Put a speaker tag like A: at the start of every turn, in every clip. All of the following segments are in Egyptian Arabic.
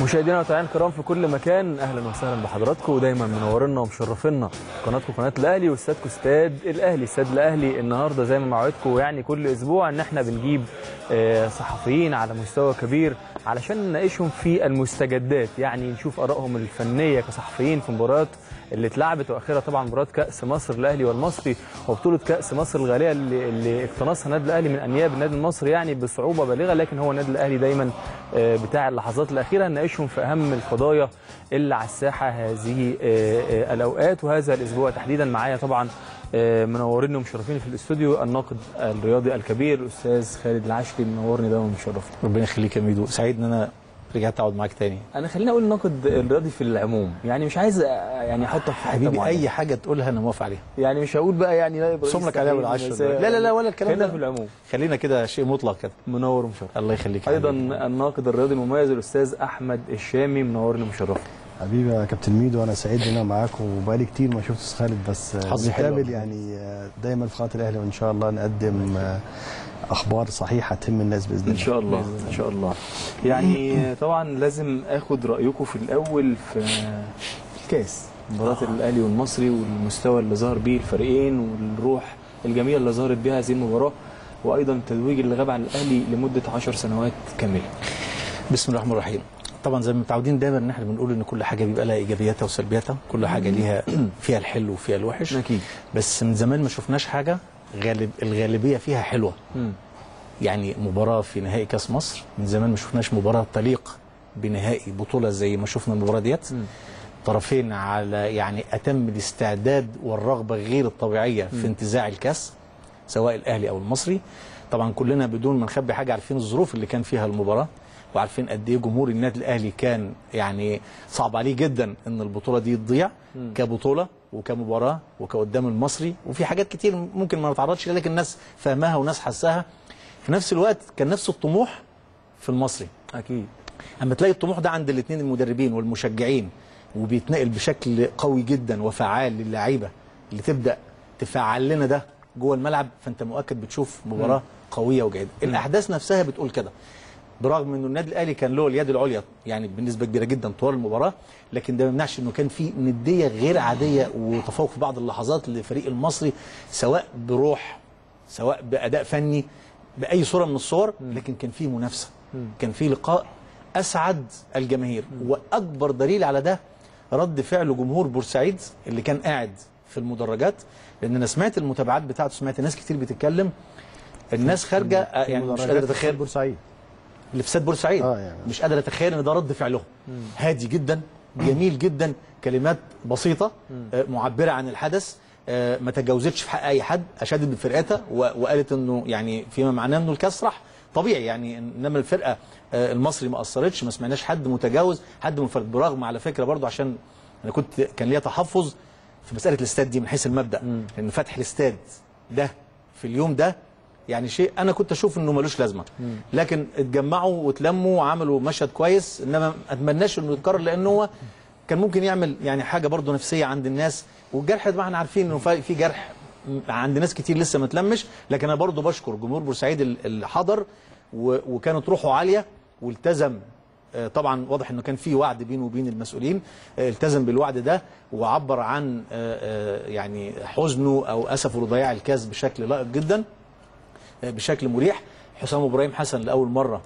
A: مشاهدينا ومتابعينا الكرام في كل مكان اهلا وسهلا بحضراتكم ودايما منورنا ومشرفينا قناتكم قناه الاهلي واستادكم استاد الاهلي استاد الاهلي النهارده زي ما موعدكم يعني كل اسبوع ان احنا بنجيب آه، صحفيين على مستوى كبير علشان نناقشهم في المستجدات يعني نشوف ارائهم الفنيه كصحفيين في مباريات اللي اتلعبت واخرها طبعا مباراه كاس مصر الاهلي والمصري وبطوله كاس مصر الغاليه اللي, اللي اقتنصها النادي الاهلي من انياب النادي المصري يعني بصعوبه بالغه لكن هو النادي الاهلي دايما آه، بتاع اللحظات الاخيره نناقشهم في اهم القضايا اللي على الساحه هذه آه، آه، الاوقات وهذا الاسبوع تحديدا معايا طبعا آه، منوريني ومشرفيني في الاستوديو الناقد الرياضي الكبير الاستاذ خالد العشري منورني دايما ومشرفني
B: ربنا يخليك يا ميدو سعيد ان انا رجعت اقعد معاك تاني
A: انا خليني اقول الناقد الرياضي في العموم يعني مش عايز آه، يعني احطك في حته
B: حبيبي
A: معينة.
B: اي حاجه تقولها انا موافق عليها
A: يعني مش هقول بقى يعني نائب رئيس
B: صم لك عليها
A: تحرير
B: بالعشرة
A: المساء.
B: لا لا لا ولا الكلام
A: هنا
B: ده
A: في العموم
B: خلينا كده شيء مطلق كده
A: منور ومشرف
B: الله يخليك يا
A: ايضا
B: حبيبي.
A: الناقد الرياضي المميز الاستاذ احمد الشامي منورني ومشرفني
C: حبيبي يا كابتن ميدو انا سعيد ان انا معاكم وبقالي كتير ما شفتش خالد بس
B: حظي حلو.
C: نتقابل يعني دايما في قناه الاهلي وان شاء الله نقدم اخبار صحيحه تهم الناس باذن الله
A: ان شاء الله ان شاء الله يعني طبعا لازم اخد رايكم في الاول في الكاس مباراه الاهلي والمصري والمستوى اللي ظهر بيه الفريقين والروح الجميله اللي ظهرت بها هذه المباراه وايضا التتويج اللي غاب عن الاهلي لمده 10 سنوات كامله
B: بسم الله الرحمن الرحيم طبعا زي ما متعودين دايما ان احنا بنقول ان كل حاجه بيبقى لها ايجابياتها وسلبياتها كل حاجه ليها فيها الحلو وفيها الوحش
A: اكيد
B: بس من زمان ما شفناش حاجه غالب الغالبيه فيها حلوه
A: مم.
B: يعني مباراه في نهائي كاس مصر من زمان ما شفناش مباراه تليق بنهائي بطوله زي ما شفنا المباراه ديت
A: مم.
B: طرفين على يعني اتم الاستعداد والرغبه غير الطبيعيه في انتزاع الكاس سواء الاهلي او المصري طبعا كلنا بدون ما نخبي حاجه عارفين الظروف اللي كان فيها المباراه وعارفين قد ايه جمهور النادي الاهلي كان يعني صعب عليه جدا ان البطوله دي تضيع كبطوله وكمباراه وكقدام المصري وفي حاجات كتير ممكن ما نتعرضش لها لكن الناس فاهماها وناس حساها في نفس الوقت كان نفس الطموح في المصري
A: اكيد
B: اما تلاقي الطموح ده عند الاثنين المدربين والمشجعين وبيتنقل بشكل قوي جدا وفعال للعيبه اللي تبدا تفعل لنا ده جوه الملعب فانت مؤكد بتشوف مباراه قويه وجيده الاحداث نفسها بتقول كده برغم انه النادي الاهلي كان له اليد العليا يعني بنسبه كبيره جدا طوال المباراه لكن ده ما يمنعش انه كان في نديه غير عاديه وتفوق في بعض اللحظات للفريق المصري سواء بروح سواء باداء فني باي صوره من الصور لكن كان في منافسه كان في لقاء اسعد الجماهير واكبر دليل على ده رد فعل جمهور بورسعيد اللي كان قاعد في المدرجات لان انا سمعت المتابعات بتاعته سمعت ناس كتير بتتكلم الناس خارجه آه، يعني مش قادر اتخيل
C: بورسعيد
B: اللي في استاد بورسعيد
C: آه، يعني.
B: مش قادر اتخيل ان ده رد فعلهم هادي جدا جميل جدا كلمات بسيطه آه، معبره عن الحدث آه، ما تجاوزتش في حق اي حد اشادت بفرقتها و- وقالت انه يعني فيما معناه انه الكاس راح طبيعي يعني انما الفرقه آه، المصري ما اثرتش ما سمعناش حد متجاوز حد منفرد برغم على فكره برضو عشان انا كنت كان ليا تحفظ في مساله الاستاد دي من حيث المبدا لان فتح الاستاد ده في اليوم ده يعني شيء انا كنت اشوف انه ملوش لازمه لكن اتجمعوا واتلموا وعملوا مشهد كويس انما ما اتمناش انه يتكرر لان هو كان ممكن يعمل يعني حاجه برضه نفسيه عند الناس والجرح ده ما احنا عارفين انه في في جرح عند ناس كتير لسه ما تلمش لكن انا برضه بشكر جمهور بورسعيد ال- اللي حضر و- وكانت روحه عاليه والتزم آه، طبعا واضح انه كان في وعد بينه وبين المسؤولين آه، التزم بالوعد ده وعبر عن آه، آه، يعني حزنه او اسفه لضياع الكاس بشكل لائق جدا آه، بشكل مريح حسام ابراهيم حسن لاول مره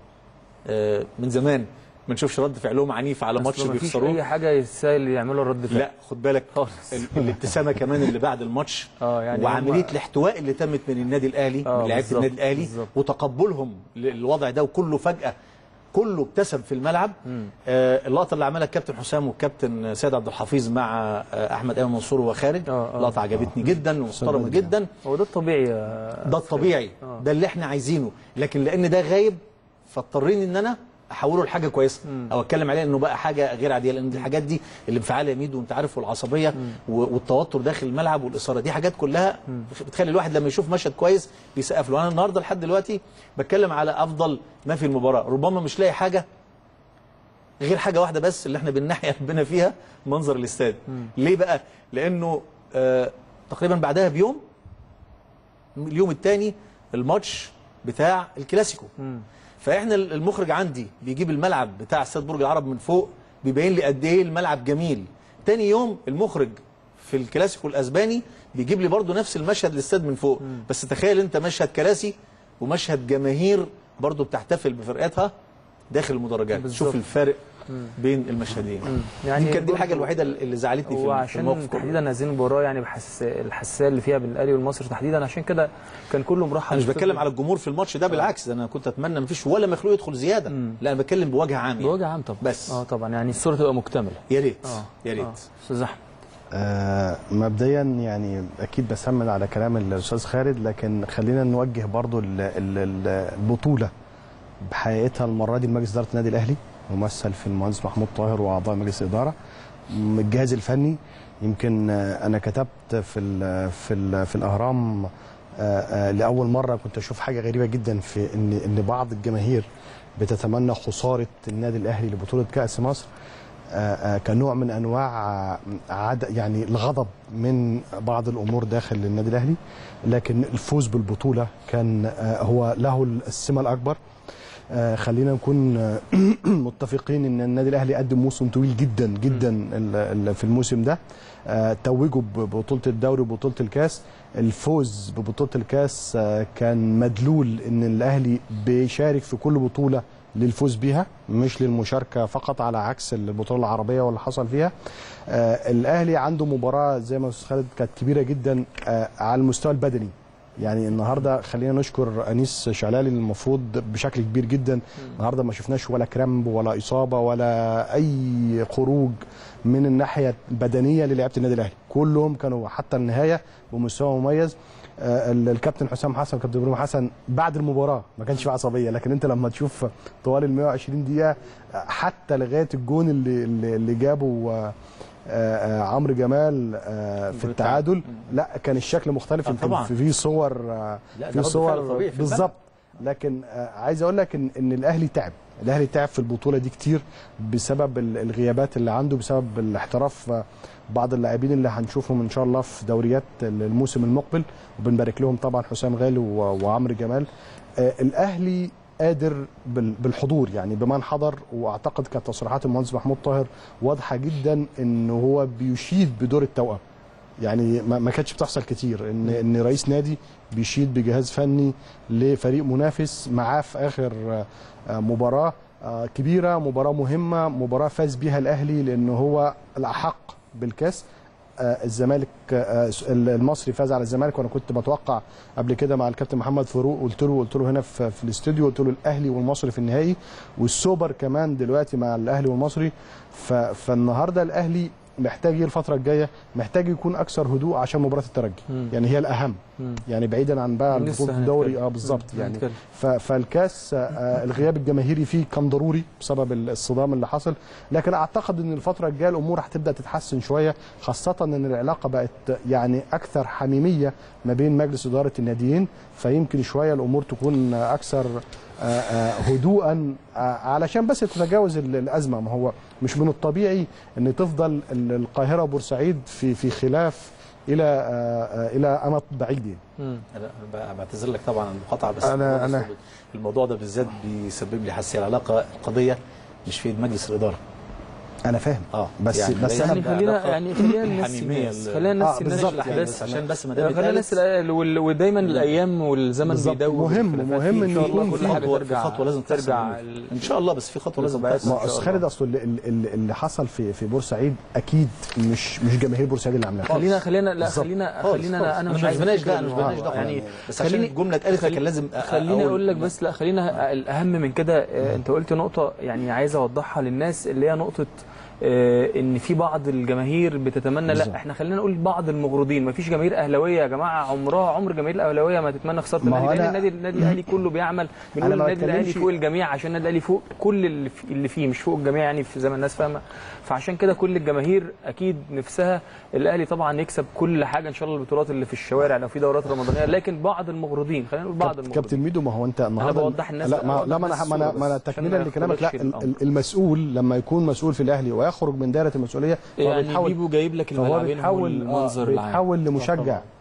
B: آه، من زمان ما نشوفش رد فعلهم عنيف على ماتش
A: مفيش اي
B: بيخسروه
A: حاجه يستاهل يعملوا رد فعل
B: لا خد بالك
A: خالص.
B: ال- الابتسامه كمان اللي بعد الماتش
A: آه، يعني
B: وعمليه
A: هم-
B: الاحتواء اللي تمت من النادي الاهلي
A: آه،
B: من لعيبه
A: بالظبط،
B: النادي الاهلي
A: بالظبط.
B: وتقبلهم للوضع ده وكله فجاه كله ابتسم في الملعب آه اللقطه اللي عملها الكابتن حسام والكابتن سيد عبد الحفيظ مع آه احمد ايمن منصور وهو خارج
A: آه، آه.
B: لقطه عجبتني جدا ومحترمه جدا
A: هو ده الطبيعي يا
B: ده الطبيعي ده اللي احنا عايزينه لكن لان ده غايب فاضطرين ان انا احوله لحاجه كويسه او اتكلم عليه انه بقى حاجه غير عاديه لان الحاجات دي اللي انفعال يا ميدو وانت عارف والعصبيه و- والتوتر داخل الملعب والاثاره دي حاجات كلها بتخلي الواحد لما يشوف مشهد كويس بيسقف له انا النهارده لحد دلوقتي بتكلم على افضل ما في المباراه ربما مش لاقي حاجه غير حاجه واحده بس اللي احنا بننحي ربنا فيها منظر الاستاد ليه بقى لانه آه تقريبا بعدها بيوم اليوم الثاني الماتش بتاع الكلاسيكو فاحنا المخرج عندي بيجيب الملعب بتاع استاد برج العرب من فوق بيبين لي قد ايه الملعب جميل تاني يوم المخرج في الكلاسيكو الاسباني بيجيب لي برضو نفس المشهد للاستاد من فوق بس تخيل انت مشهد كراسي ومشهد جماهير برضو بتحتفل بفرقتها داخل المدرجات
A: بالظبط.
B: شوف الفارق بين المشهدين
A: يعني
B: يمكن دي
A: برضو-
B: الحاجه الوحيده اللي زعلتني في- في
A: وعشان
B: الموقف كله.
A: تحديدا هذه المباراه يعني بحس الحساسيه اللي فيها بين الاهلي والمصري تحديدا عشان كده كان كله مرحب
B: انا مش بتكلم على الجمهور في الماتش ده بالعكس ده انا كنت اتمنى مفيش ولا مخلوق يدخل زياده لا انا بتكلم بوجه عام يعني.
A: بوجه عام طبعا
B: بس.
A: اه طبعا يعني الصوره تبقى مكتمله
B: يا ريت
A: اه
B: يا
A: آه.
B: ريت
A: استاذ احمد
C: آه، مبدئيا يعني اكيد بسمن على كلام الاستاذ خالد لكن خلينا نوجه برضو ال- ال- ال- البطوله بحقيقتها المره دي لمجلس اداره النادي الاهلي ممثل في المهندس محمود طاهر واعضاء مجلس الاداره م- الجهاز الفني يمكن آه، انا كتبت في ال في ال في الاهرام آه، آه، لاول مره كنت اشوف حاجه غريبه جدا في ان ان بعض الجماهير بتتمنى خساره النادي الاهلي لبطوله كاس مصر آه، آه، كنوع من انواع آه، عد يعني الغضب من بعض الامور داخل النادي الاهلي لكن الفوز بالبطوله كان آه، هو له السمه الاكبر آه، خلينا نكون آه، متفقين ان النادي الاهلي قدم موسم طويل جدا جدا ال- ال- في الموسم ده آه، توجوا ببطوله الدوري وبطوله الكاس الفوز ببطوله الكاس آه، كان مدلول ان الاهلي بيشارك في كل بطوله للفوز بيها مش للمشاركه فقط على عكس البطوله العربيه واللي حصل فيها آه الاهلي عنده مباراه زي ما استاذ خالد كانت كبيره جدا آه على المستوى البدني يعني النهارده خلينا نشكر انيس شلالي المفروض بشكل كبير جدا النهارده ما شفناش ولا كرامب ولا اصابه ولا اي خروج من الناحيه البدنيه للاعيبه النادي الاهلي كلهم كانوا حتى النهايه بمستوى مميز آه، ال- الكابتن حسام حسن والكابتن ابراهيم حسن بعد المباراه ما كانش في عصبيه لكن انت لما تشوف طوال ال 120 دقيقه آه، حتى لغايه الجون اللي اللي اللي جابه آه، آه، عمرو جمال آه، في التعادل لا كان الشكل مختلف
B: آه،
C: يمكن
B: طبعاً.
C: في في صور آه،
B: لا، ده
C: في
B: رد فعل
C: صور
B: طبيعي في الملعب.
C: بالظبط لكن آه، عايز اقول لك ان ان الاهلي تعب الاهلي تعب في البطوله دي كتير بسبب ال- الغيابات اللي عنده بسبب الاحتراف آه، بعض اللاعبين اللي هنشوفهم ان شاء الله في دوريات الموسم المقبل وبنبارك لهم طبعا حسام غالي و- وعمرو جمال آه، الاهلي قادر بال- بالحضور يعني بمن حضر واعتقد كانت تصريحات المهندس محمود طاهر واضحه جدا ان هو بيشيد بدور التوأم يعني ما ما كانتش بتحصل كتير ان ان رئيس نادي بيشيد بجهاز فني لفريق منافس معاه في اخر آه، آه، مباراه آه، كبيره مباراه مهمه مباراه فاز بيها الاهلي لان هو الاحق بالكاس آه، الزمالك آه، المصري فاز على الزمالك وانا كنت بتوقع قبل كده مع الكابتن محمد فاروق قلت له قلت له هنا في, في الاستوديو قلت له الاهلي والمصري في النهائي والسوبر كمان دلوقتي مع الاهلي والمصري ف- فالنهارده الاهلي محتاج ايه الفتره الجايه محتاج يكون اكثر هدوء عشان مباراه الترجي
A: مم.
C: يعني هي الاهم
A: مم.
C: يعني بعيدا عن بقى
A: لسه
C: بطوله
A: هنتكلم.
C: الدوري اه بالظبط
A: مم.
C: يعني
A: هنتكلم.
C: ف- فالكاس آه، الغياب الجماهيري فيه كان ضروري بسبب الصدام اللي حصل لكن اعتقد ان الفتره الجايه الامور هتبدا تتحسن شويه خاصه ان العلاقه بقت يعني اكثر حميميه ما بين مجلس اداره الناديين فيمكن شويه الامور تكون اكثر آه، آه، هدوءا آه، علشان بس تتجاوز ال- الازمه ما هو مش من الطبيعي ان تفضل ال- القاهره وبورسعيد في في خلاف الى آه، آه، الى امد بعيد يعني.
A: مم.
B: انا أنا بعتذر لك طبعا عن المقاطعه بس
C: أنا-
B: الموضوع ده
C: أنا-
B: الموضوع ده بالذات بيسبب لي حساسيه العلاقه القضيه مش في ايد مجلس الاداره
C: انا فاهم
B: اه
C: بس
B: يعني
C: بس
B: لازم
C: انا
A: يعني خلينا
B: علاقة
A: يعني خلينا ننسي
B: الحميمية
A: الناس
B: ال-
A: خلينا
C: آه،
A: ننسي الناس
C: بالظبط.
A: الاحداث
B: بس عشان بس ما دام
A: خلينا
B: اتقالت-
A: ننسي الأ- وال- ودايما الايام والزمن
C: بالظبط.
A: بيدور
C: مهم-
A: الخلافات
C: مهم
A: دي.
C: إن
A: ان شاء الله
C: يكون
A: كل
C: في
A: حاجه
B: خطوة-
A: ترجع
B: في خطوة لازم تحصل
A: ترجع
B: منه.
A: ال-
B: ان شاء الله بس في خطوه لازم
A: لطبيعتنا.
B: تحصل
C: ما
A: إن شاء
C: أصل
A: الله.
C: خالد اصل اللي, اللي, اللي حصل في في بورسعيد اكيد مش مش جماهير بورسعيد اللي عاملاها
A: خلينا خلينا لا
C: بالظبط.
A: خلينا
B: خالص،
A: خلينا
B: خالص.
A: انا انا
B: مش
A: مش عايز
B: بناش
A: أفتكر
B: ده مش
A: الموضوع.
B: بناش ده
A: يعني
B: بس عشان
A: خليني-
B: الجمله اتقالت
A: خلي-
B: فكان لازم أ-
A: خليني اقول لك
B: أقول-
A: بس لا خلينا الاهم من كده آه، انت قلت نقطه يعني عايز اوضحها للناس اللي هي نقطه آه، ان في بعض الجماهير بتتمنى
C: بالظبط.
A: لا احنا خلينا نقول بعض المغرضين مفيش جماهير اهلاويه يا جماعه عمرها عمر جماهير الاهلاويه ما تتمنى خساره
C: ما هو
A: الاهلي لان
C: أنا-
A: النادي النادي الاهلي كله بيعمل بنقول
C: أنا ما
A: النادي الاهلي
C: بتكلمش-
A: فوق الجميع عشان النادي الاهلي فوق كل اللي في- اللي فيه مش فوق الجميع يعني في زي ما الناس فاهمه فعشان كده كل الجماهير اكيد نفسها الاهلي طبعا يكسب كل حاجه ان شاء الله البطولات اللي في الشوارع لو في دورات رمضانيه لكن بعض المغرضين خلينا نقول بعض
C: كابتن
A: المغرضين
C: ميدو ما هو انت النهارده
A: بوضح الناس
C: لا ما,
A: بوضح
C: لا ما
A: الناس
C: انا ما انا
A: الصورة
C: ما انا
A: بس عشان
C: تكمله
A: ما
C: لكلامك لا
A: يخرجش
C: ال-
A: الأمر.
C: ال- المسؤول لما يكون مسؤول في الاهلي ويخرج من دائره المسؤوليه فهو
A: يعني
C: بيتحول
A: بيبو جايب لك
C: فهو
A: الملعبين
C: بيتحول
A: والمنظر
C: آه
A: العام
C: بيتحول لمشجع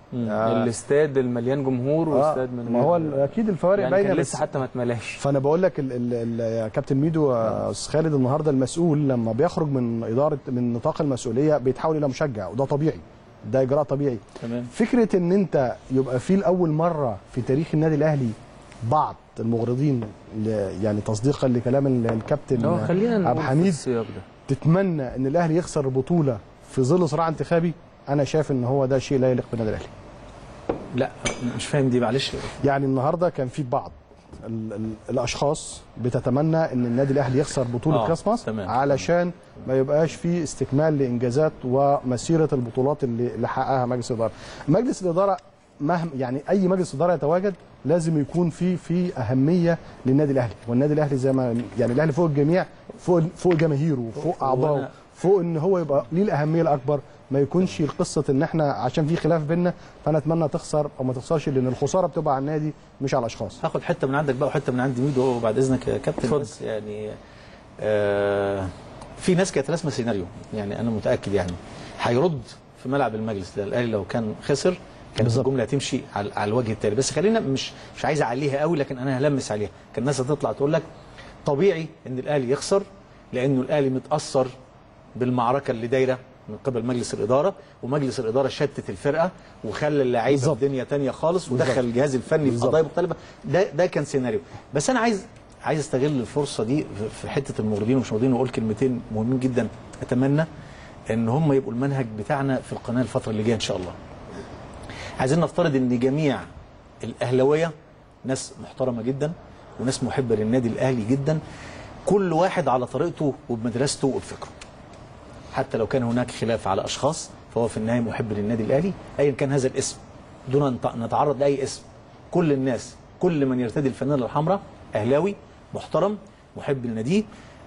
C: آه.
A: الاستاد المليان جمهور
C: آه،
A: واستاد من
C: ما هو
A: غير-
C: ال- اكيد الفوارق
A: يعني
C: باينه
A: كان
C: بس
A: لسه حتى ما اتملاش
C: فانا بقول لك ال ال ال يا كابتن ميدو يا استاذ خالد النهارده المسؤول لما بيخرج من اداره من نطاق المسؤوليه بيتحول الى مشجع وده طبيعي ده اجراء طبيعي
B: تمام
C: فكره ان انت يبقى في لاول مره في تاريخ النادي الاهلي بعض المغرضين ل- يعني تصديقا لكلام ال- الكابتن
A: هو خلينا
C: عبد
A: نقول في
C: الحميد
A: السياق ده
C: تتمنى ان الاهلي يخسر بطوله في ظل صراع انتخابي انا شايف ان هو ده شيء لا يليق بالنادي الاهلي
B: لا مش فاهم دي معلش
C: يعني النهارده كان في بعض ال ال الاشخاص بتتمنى ان النادي الاهلي يخسر بطوله
B: آه،
C: كاس مصر
B: تمام.
C: علشان ما يبقاش في استكمال لانجازات ومسيره البطولات اللي اللي حققها مجلس الاداره. مجلس الاداره مهما يعني اي مجلس اداره يتواجد لازم يكون في في اهميه للنادي الاهلي والنادي الاهلي زي ما يعني الاهلي فوق الجميع فوق فوق جماهيره فوق
B: وأنا-
C: اعضائه فوق ان هو يبقى ليه الاهميه الاكبر ما يكونش القصه ان احنا عشان في خلاف بيننا فانا اتمنى تخسر او ما تخسرش لان الخساره بتبقى على النادي مش على الاشخاص
B: هاخد حته من عندك بقى وحته من عند ميدو بعد اذنك يا كابتن
A: اتفضل.
B: بس يعني آه في ناس كانت راسمه سيناريو يعني انا متاكد يعني هيرد في ملعب المجلس ده الاهلي لو كان خسر كانت
C: بالظبط.
B: الجمله هتمشي على, على الوجه التالي بس خلينا مش مش عايز اعليها قوي لكن انا هلمس عليها كان الناس هتطلع تقول لك طبيعي ان الاهلي يخسر لانه الاهلي متاثر بالمعركه اللي دايره من قبل مجلس الاداره ومجلس الاداره شتت الفرقه وخلى اللعيبه في
C: بالظبط.
B: دنيا تانية خالص ودخل الجهاز الفني في
C: بالظبط.
B: قضايا مختلفه ده ده كان سيناريو بس انا عايز عايز استغل الفرصه دي في- في حته الموردين ومش موردين واقول كلمتين مهمين جدا اتمنى ان هم يبقوا المنهج بتاعنا في القناه الفتره اللي جايه ان شاء الله عايزين نفترض ان جميع الاهلاويه ناس محترمه جدا وناس محبه للنادي الاهلي جدا كل واحد على طريقته وبمدرسته وبفكره حتى لو كان هناك خلاف على اشخاص فهو في النهايه محب للنادي الاهلي ايا كان هذا الاسم دون ان نت- نتعرض لاي اسم كل الناس كل من يرتدي الفانيلا الحمراء اهلاوي محترم محب لناديه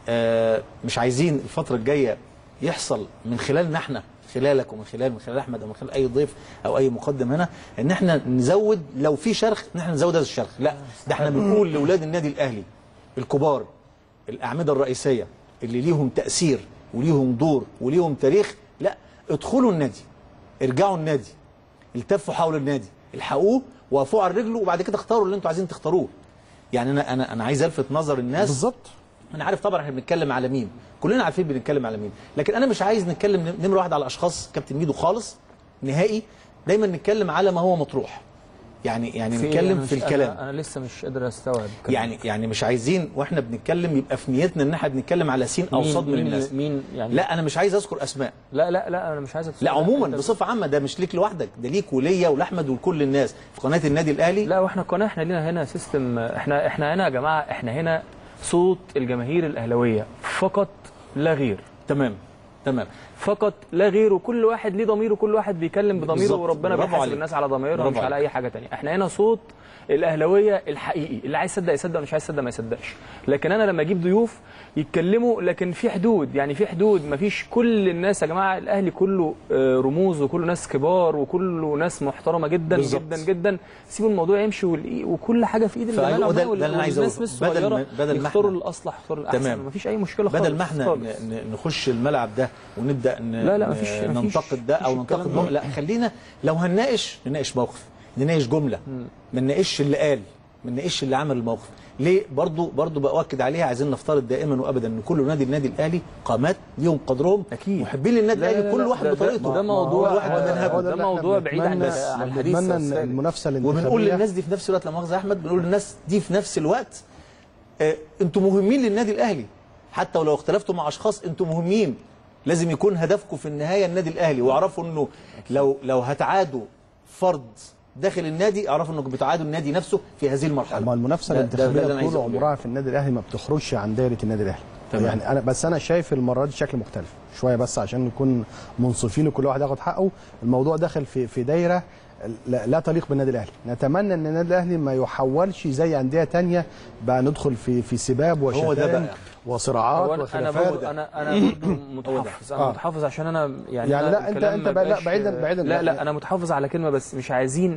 B: آه مش عايزين الفتره الجايه يحصل من خلالنا احنا خلالك ومن خلال من خلال احمد او من خلال اي ضيف او اي مقدم هنا ان احنا نزود لو في شرخ ان احنا نزود هذا الشرخ لا ده احنا بنقول لاولاد النادي الاهلي الكبار الاعمده الرئيسيه اللي ليهم تاثير وليهم دور وليهم تاريخ لا ادخلوا النادي ارجعوا النادي التفوا حول النادي الحقوه وقفوا على رجله وبعد كده اختاروا اللي انتوا عايزين تختاروه يعني انا انا انا عايز الفت نظر الناس
C: بالظبط
B: انا عارف طبعا احنا بنتكلم على مين كلنا عارفين بنتكلم على مين لكن انا مش عايز نتكلم نمره واحد على اشخاص كابتن ميدو خالص نهائي دايما نتكلم على ما هو مطروح يعني يعني
A: في-
B: نتكلم
A: أنا
B: في
A: مش-
B: الكلام
A: انا, أنا لسه مش قادر استوعب كلامك.
B: يعني يعني مش عايزين واحنا بنتكلم يبقى في نيتنا ان احنا بنتكلم على سين او
A: مين-
B: صاد من
A: مين-
B: الناس
A: مين يعني
B: لا انا مش عايز اذكر اسماء
A: لا لا لا انا مش عايز أتصل.
B: لا عموما
A: أنت-
B: بصفه عامه ده مش ليك لوحدك ده ليك وليا ولاحمد ولكل الناس في قناه النادي الاهلي
A: لا واحنا القناه احنا لينا هنا سيستم احنا احنا هنا يا جماعه احنا هنا صوت الجماهير الاهلاويه فقط لا غير
B: تمام تمام
A: فقط لا غير وكل واحد ليه ضمير وكل واحد بيكلم بضميره
B: بالظبط.
A: وربنا
B: برافو
A: بيحاسب
B: عليك.
A: الناس على ضميرها
B: برافو
A: مش على
B: عليك.
A: اي حاجه تانية احنا هنا صوت الاهلاويه الحقيقي اللي عايز يصدق يصدق مش عايز يصدق ما يصدقش لكن انا لما اجيب ضيوف يتكلموا لكن في حدود يعني في حدود ما فيش كل الناس يا جماعه الاهلي كله آه، رموز وكله ناس كبار وكله ناس محترمه جدا
B: بالظبط.
A: جدا جدا سيبوا الموضوع يمشي وال- وكل حاجه في ايد
B: فأيوة،
A: الجماعه
B: ده-
A: والناس
B: ده اللي أنا عايز أقوله.
A: مش
B: بدل
A: صغيره
B: ما- بدل ما
A: يختاروا
B: إحنا-
A: الاصلح يختاروا الاحسن
B: تمام.
A: ما فيش اي مشكله خالص
B: بدل ما احنا
A: خالص.
B: ن- ن- نخش الملعب ده ونبدا ن...
A: لا، لا،
B: ن-
A: مفيش- مفيش-
B: ننتقد ده او
A: مفيش
B: ننتقد
A: الكلام
B: مو...
A: ده.
B: لا خلينا لو هنناقش نناقش موقف نناقش جمله ما نناقش اللي قال ما نناقش اللي عمل الموقف ليه برضو برضو باكد عليها عايزين نفترض دائما وابدا ان كل نادي النادي الاهلي قامات ليهم قدرهم
A: أكيد.
B: محبين للنادي
A: لا، لا،
B: الاهلي
A: لا،
B: كل
A: لا،
B: واحد
A: ده- ده-
B: بطريقته
A: ده موضوع-
B: كل واحد
A: هو-
B: بمنهجه
A: هو ده موضوع بعيد عن
C: بنتمنى-
A: عن الحديث
C: بنتمنى
A: أستاذ
C: ان
A: خالد.
C: المنافسه الانتخابيه
B: وبنقول للناس دي في نفس الوقت لا مؤاخذه يا احمد بنقول للناس دي في نفس الوقت آه، انتوا مهمين للنادي الاهلي حتى ولو اختلفتوا مع اشخاص انتوا مهمين لازم يكون هدفكم في النهايه النادي الاهلي واعرفوا انه لو لو هتعادوا فرد داخل النادي اعرفوا انكم بتعادوا النادي نفسه في هذه المرحله
C: ما المنافسه
B: ده- ده- ده اللي
C: الانتخابيه
B: أنا عايز
C: طول
B: أقوله.
C: عمرها في النادي الاهلي ما بتخرجش عن دايره النادي الاهلي
B: تمام.
C: يعني انا بس انا شايف المره دي شكل مختلف شويه بس عشان نكون منصفين وكل واحد ياخد حقه الموضوع داخل في في دايره لا, لا تليق بالنادي الاهلي نتمنى ان النادي الاهلي ما يحولش زي انديه تانية بقى ندخل في في سباب
B: هو ده
C: وشتائم
B: بقى.
C: وصراعات
A: هو انا انا
C: وخلافات
A: برضو انا انا برضو متحفظ انا
C: آه.
A: متحفظ عشان انا يعني
C: يعني
A: أنا
C: لا، أنت-
A: الكلام
C: أنت
A: ما
C: بقى- لا،
A: يبقاش-
C: بعيداً- بعيداً.
A: لا لا انا متحفظ على كلمه بس مش عايزين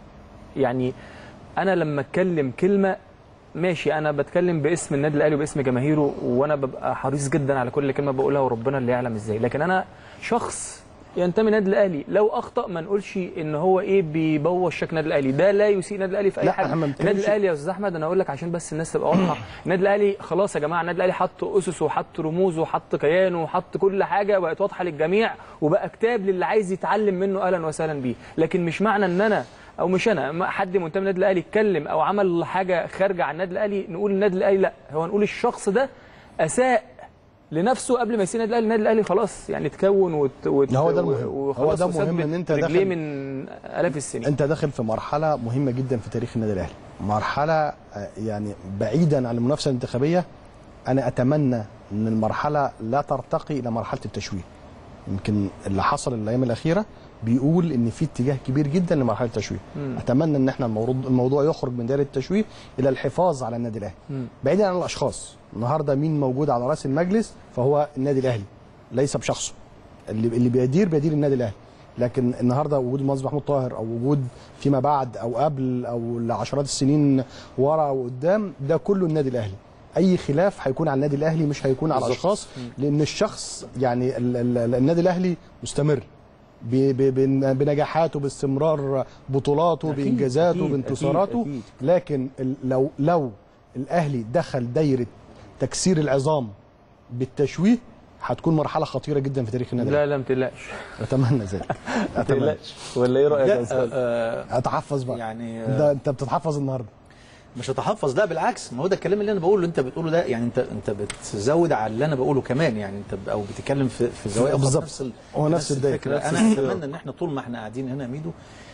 A: يعني انا لما اتكلم كلمه ماشي انا بتكلم باسم النادي الاهلي وباسم جماهيره وانا ببقى حريص جدا على كل كلمه بقولها وربنا اللي يعلم ازاي لكن انا شخص ينتمي النادي الاهلي لو اخطا ما نقولش ان هو ايه بيبوظ شكل النادي الاهلي ده لا يسيء النادي الاهلي في اي
C: لا،
A: حاجه
C: احنا ما
A: النادي
C: بنتكلمش-
A: الاهلي يا استاذ احمد انا اقول لك عشان بس الناس تبقى واضحه النادي الاهلي خلاص يا جماعه النادي الاهلي حط اسسه وحط رموزه وحط كيانه وحط كل حاجه بقت واضحه للجميع وبقى كتاب للي عايز يتعلم منه اهلا وسهلا بيه لكن مش معنى ان انا او مش انا ما حد منتمي للنادي الاهلي اتكلم او عمل حاجه خارجه عن النادي الاهلي نقول النادي الاهلي لا هو نقول الشخص ده اساء لنفسه قبل ما يسيب النادي الاهلي النادي الاهلي خلاص يعني اتكون وت... وت...
C: هو ده المهم.
A: وخلاص
C: هو ده المهم
A: وثبت
C: إن أنت
A: رجليه
C: داخل-
A: من الاف السنين
C: انت داخل في مرحله مهمه جدا في تاريخ النادي الاهلي مرحله آه، يعني بعيدا عن المنافسه الانتخابيه انا اتمنى ان المرحله لا ترتقي الى مرحله التشويه يمكن اللي حصل الايام الاخيره بيقول ان في اتجاه كبير جدا لمرحله التشويه
A: مم.
C: اتمنى ان احنا الموضوع الموضوع يخرج من دائره التشويه الى الحفاظ على النادي الاهلي
A: مم.
C: بعيدا عن الاشخاص النهارده مين موجود على راس المجلس فهو النادي الاهلي ليس بشخصه اللي اللي بيدير بيدير النادي الاهلي لكن النهارده وجود المهندس محمود طاهر او وجود فيما بعد او قبل او لعشرات السنين ورا وقدام ده كله النادي الاهلي اي خلاف هيكون على النادي الاهلي مش هيكون على
B: بالظبط.
C: الاشخاص لان الشخص يعني ال- ال- النادي الاهلي مستمر ب- ب- بن- بنجاحاته باستمرار بطولاته
A: أكيد،
C: بانجازاته
A: أكيد،
C: بانتصاراته
A: أكيد،
C: لكن ال- لو لو الاهلي دخل دايره تكسير العظام بالتشويه هتكون مرحله خطيره جدا في تاريخ النادي
A: لا لا ما تقلقش
C: اتمنى ذلك
A: ما
C: اتمنى
A: تقلقش ولا ايه رايك يا
B: لا
A: استاذ
B: آه،
C: اتحفظ بقى
B: يعني
C: انت
B: آه،
C: انت بتتحفظ النهارده
B: مش هتحفظ لا بالعكس ما هو ده الكلام اللي انا بقوله اللي انت بتقوله ده يعني انت انت بتزود على اللي انا بقوله كمان يعني انت ب- او بتتكلم في في زوايا أخرى
C: بالظبط.
B: نفس ال-
C: هو نفس الدايرة.
B: الفكره
C: نفس
B: انا
C: السياق.
B: اتمنى ان احنا طول ما احنا قاعدين هنا يا ميدو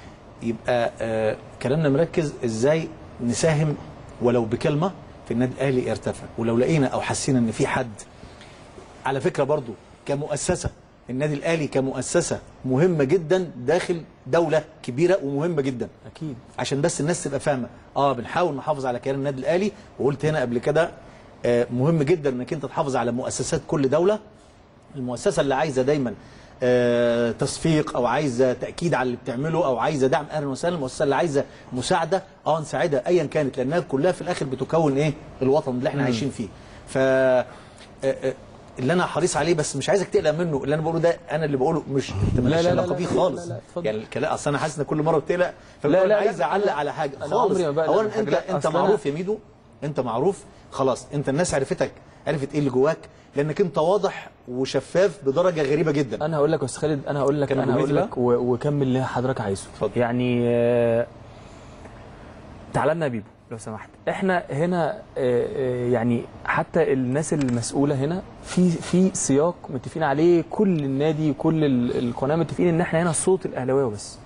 B: يبقى آه كلامنا مركز ازاي نساهم ولو بكلمه في النادي الاهلي يرتفع ولو لقينا او حسينا ان في حد على فكره برضو كمؤسسه النادي الاهلي كمؤسسه مهمه جدا داخل دوله كبيره ومهمه جدا
A: اكيد
B: عشان بس الناس تبقى فاهمه اه بنحاول نحافظ على كيان النادي الاهلي وقلت هنا قبل كده آه مهم جدا انك انت تحافظ على مؤسسات كل دوله المؤسسه اللي عايزه دايما آه تصفيق او عايزه تاكيد على اللي بتعمله او عايزه دعم اهلا وسهلا المؤسسه اللي عايزه مساعده اه نساعدها ايا كانت لانها كلها في الاخر بتكون ايه الوطن اللي احنا عايشين فيه ف آه، آه، اللي انا حريص عليه بس مش عايزك تقلق منه اللي انا بقوله ده انا اللي بقوله مش انت مالكش
A: لا، لا،
B: علاقه
A: لا،
B: بيه
A: لا،
B: خالص
A: لا، لا، اتفضل.
B: يعني الكلام اصل انا حاسس ان كل مره بتقلق
A: لا،
B: فبقول
A: لا،
B: انا
A: لا،
B: عايز
A: لا،
B: اعلق
A: لا.
B: على حاجه
A: أنا
B: خالص
A: عمري ما بقلق من
B: اولا
A: حاجة.
B: انت
A: لا،
B: انت
A: أصل أنا-
B: معروف يا ميدو انت معروف خلاص انت الناس عرفتك عرفت ايه اللي جواك لانك انت واضح وشفاف بدرجه غريبه جدا
A: انا هقول لك يا استاذ خالد انا هقول لك
B: كمل
A: انا هقول
B: جملتي
A: لك و- وكمل اللي حضرتك عايزه
B: اتفضل.
A: يعني آه، تعالى لنا يا بيبو لو سمحت احنا هنا آه، آه، يعني حتى الناس المسؤوله هنا في في سياق متفقين عليه كل النادي كل ال- القناه متفقين ان احنا هنا صوت الاهلاويه بس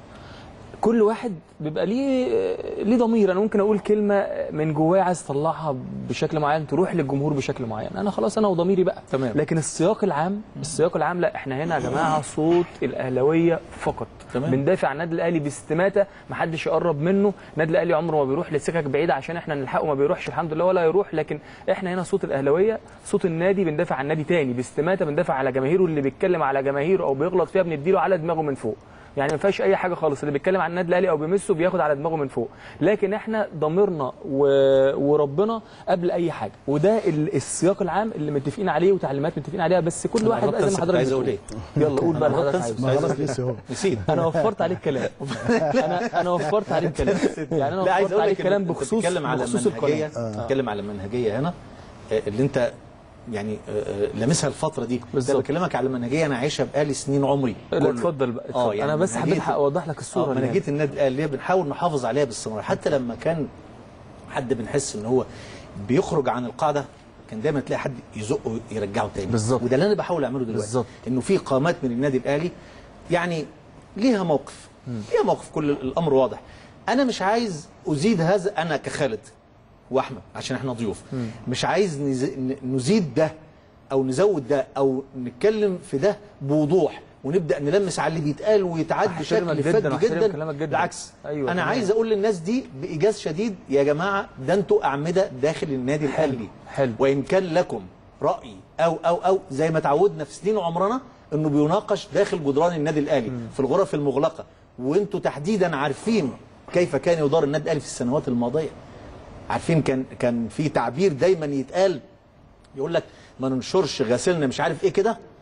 A: كل واحد بيبقى ليه ليه ضمير انا ممكن اقول كلمه من جوايا عايز اطلعها بشكل معين تروح للجمهور بشكل معين انا خلاص انا وضميري بقى
B: تمام.
A: لكن السياق العام السياق العام لا احنا هنا يا جماعه صوت الاهلاويه فقط
B: تمام.
A: بندافع عن النادي الاهلي باستماته ما حدش يقرب منه النادي الاهلي عمره ما بيروح لسكك بعيده عشان احنا نلحقه ما بيروحش الحمد لله ولا يروح لكن احنا هنا صوت الاهلاويه صوت النادي بندافع عن نادي تاني باستماته بندافع على جماهيره اللي بيتكلم على جماهيره او بيغلط فيها بنديله على دماغه من فوق يعني ما فيهاش اي حاجه خالص اللي بيتكلم عن النادي الاهلي او بيمسه بياخد على دماغه من فوق لكن احنا ضميرنا و... وربنا قبل اي حاجه وده ال- السياق العام اللي متفقين عليه وتعليمات متفقين عليها بس كل
B: أنا
A: واحد
B: قربت
A: بقى زي
B: أنسى
A: ما
B: كنت
A: حضرتك
B: عايز أقول
A: بتقول. يلا قول بقى اللي
B: أنا
A: حضرتك
B: قربت
A: عايزه
C: ما
B: عايز
C: خلاص
B: أقول-
C: لسه اهو
B: نسيت
A: انا وفرت عليك كلام انا انا وفرت عليك كلام يعني انا
B: لا عايز
A: وفرت
B: اقول
A: عليك
B: لك
A: كلام
B: إن أنت
A: بخصوص
B: بتتكلم على
A: بخصوص
B: منهجيه
A: القناه
B: بتتكلم على منهجيه هنا آه، اللي انت يعني آه، آه، لامسها الفتره دي
A: بالظبط.
B: ده بكلمك على منهجيه انا عايشها بقالي سنين عمري
A: لا
B: كله.
A: اتفضل بقى
B: اه
A: اتفضل.
B: يعني
A: انا بس حبيت
B: منهجية-
A: اوضح لك
B: اه
A: الصوره اللي
B: منهجيه
A: هنا.
B: النادي الاهلي بنحاول نحافظ عليها باستمرار حتى لما كان حد بنحس ان هو بيخرج عن القاعده كان دايما تلاقي حد يزقه يرجعه تاني
A: بالظبط.
B: وده اللي انا بحاول اعمله دلوقتي
A: بالظبط.
B: انه في قامات من النادي الاهلي يعني ليها موقف ليها موقف كل الامر واضح انا مش عايز ازيد هذا انا كخالد واحمد عشان احنا ضيوف مش عايز نز- ن- نزيد ده او نزود ده او نتكلم في ده بوضوح ونبدا نلمس على اللي بيتقال ويتعد
A: أحترمك
B: بشكل
A: جداً
B: فج
A: وأحترم
B: جدا
A: كلامك جداً.
B: بالعكس
A: أيوة
B: انا
A: تمام.
B: عايز اقول للناس دي بايجاز شديد يا جماعه ده انتوا اعمده داخل النادي الاهلي
A: حلو.
B: وان كان لكم راي او او او زي ما تعودنا في سنين عمرنا انه بيناقش داخل جدران النادي الاهلي في الغرف المغلقه وانتوا تحديدا عارفين كيف كان يدار النادي الاهلي في السنوات الماضيه عارفين كان كان في تعبير دايما يتقال يقول لك ما ننشرش غسلنا مش عارف ايه كده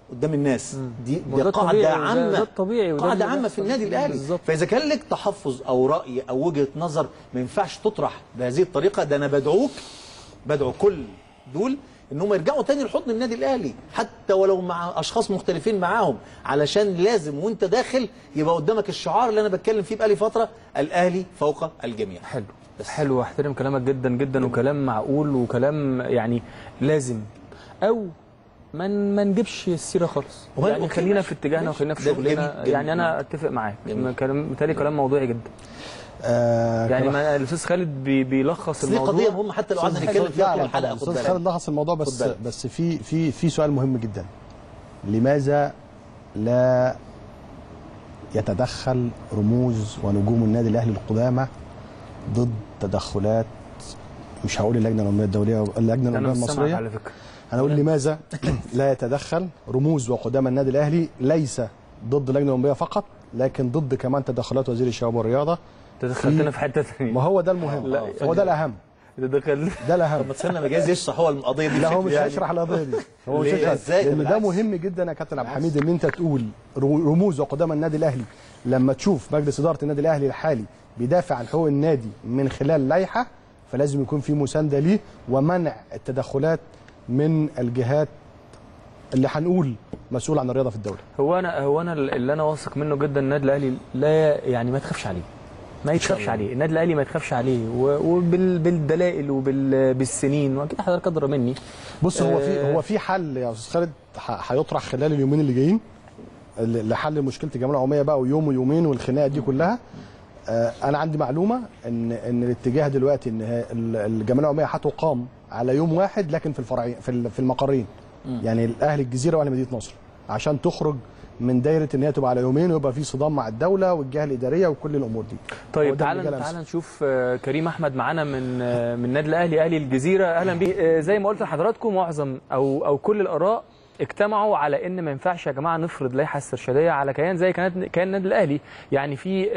B: قدام الناس دي,
A: ما
B: دي
A: ده
B: قاعده
A: طبيعي وده-
B: عامه
A: ده الطبيعي وده
B: قاعده
A: اللي
B: عامه في
A: بيحصل.
B: النادي الاهلي
A: بالظبط.
B: فاذا كان لك تحفظ او راي او وجهه نظر ما ينفعش تطرح بهذه الطريقه ده انا بدعوك بدعو كل دول انهم يرجعوا تاني لحضن النادي الاهلي حتى ولو مع اشخاص مختلفين معاهم علشان لازم وانت داخل يبقى قدامك الشعار اللي انا بتكلم فيه بقالي فتره الاهلي فوق الجميع
A: حلو حلو احترم كلامك جدا جدا وكلام معقول وكلام يعني لازم او ما ما نجيبش السيره خالص
B: وما-
A: يعني
B: أوكي،
A: خلينا
B: ماشي.
A: في اتجاهنا
B: ماشي.
A: وخلينا في
B: ده
A: شغلنا
B: جميل، جميل.
A: يعني انا اتفق معاك
B: جميل.
A: كلام بالتالي كلام موضوعي جدا
C: آه
A: يعني
C: كلام-
A: ما الاستاذ خالد بي بيلخص
B: بس دي
A: الموضوع
B: قضيه مهمه حتى لو قعدنا
C: أستاذ
B: نتكلم
C: خالد-
B: فيها
C: لا،
B: طول
C: لا،
B: الحلقه خد
C: استاذ
B: بالك
C: خالد لخص الموضوع
B: خد
C: بس
B: بالك.
C: بس في في في سؤال مهم جدا لماذا لا يتدخل رموز ونجوم النادي الاهلي القدامى ضد تدخلات مش هقول اللجنه الاولمبيه الدوليه اللجنه
A: انا
C: الاولمبيه
A: مش سامعك
C: المصريه
A: على فكره
C: انا اقول لماذا لا يتدخل رموز وقدامى النادي الاهلي ليس ضد اللجنه الاولمبيه فقط لكن ضد كمان تدخلات وزير الشباب والرياضه
A: انت دخلتنا في حته ثانيه
C: ما هو ده المهم
A: لا،
C: هو ده الاهم
A: تدخل
C: ده الاهم
B: طب ما تستنى مجاز يشرح هو القضيه دي
C: لا هو
B: بشكل
C: مش
B: يعني.
C: هيشرح القضيه دي هو مش
B: ليه؟
C: هيشرح
B: ازاي؟ ده
C: لان ده
B: بالعكس.
C: مهم جدا يا كابتن عبد الحميد ان انت تقول رو- رموز وقدامى النادي الاهلي لما تشوف مجلس اداره النادي الاهلي الحالي بيدافع عن حقوق النادي من خلال لائحه فلازم يكون في مسانده ليه ومنع التدخلات من الجهات اللي هنقول مسؤول عن الرياضه في الدوله
A: هو انا هو انا اللي انا واثق منه جدا النادي الاهلي لا يعني ما تخافش عليه ما يتخافش عليه النادي الاهلي ما يتخافش عليه وبالدلائل وبالسنين واكيد حضرتك ادرى مني
C: بص هو في
A: آه.
C: هو في حل يا استاذ خالد ح- هيطرح خلال اليومين اللي جايين ل- لحل مشكله الجمعيه العموميه بقى ويوم ويومين والخناقه دي كلها آه، انا عندي معلومه ان ان الاتجاه دلوقتي ان هي- ال- الجمعيه العموميه هتقام على يوم واحد لكن في الفرعين في ال- في المقرين يعني الاهلي الجزيره واهلي مدينه نصر عشان تخرج من دايره ان هي تبقى على يومين ويبقى في صدام مع الدوله والجهه الاداريه وكل الامور دي هو
A: طيب
C: ده اللي
A: تعالى
C: جه
A: تعالى
C: لمسه.
A: نشوف آه، كريم احمد معانا من آه، من النادي الاهلي اهلي الجزيره اهلا بيه آه، زي ما قلت لحضراتكم معظم او او كل الاراء اجتمعوا على ان ما ينفعش يا جماعه نفرض لائحه استرشاديه على كيان زي كيان كيان النادي الاهلي يعني في آه،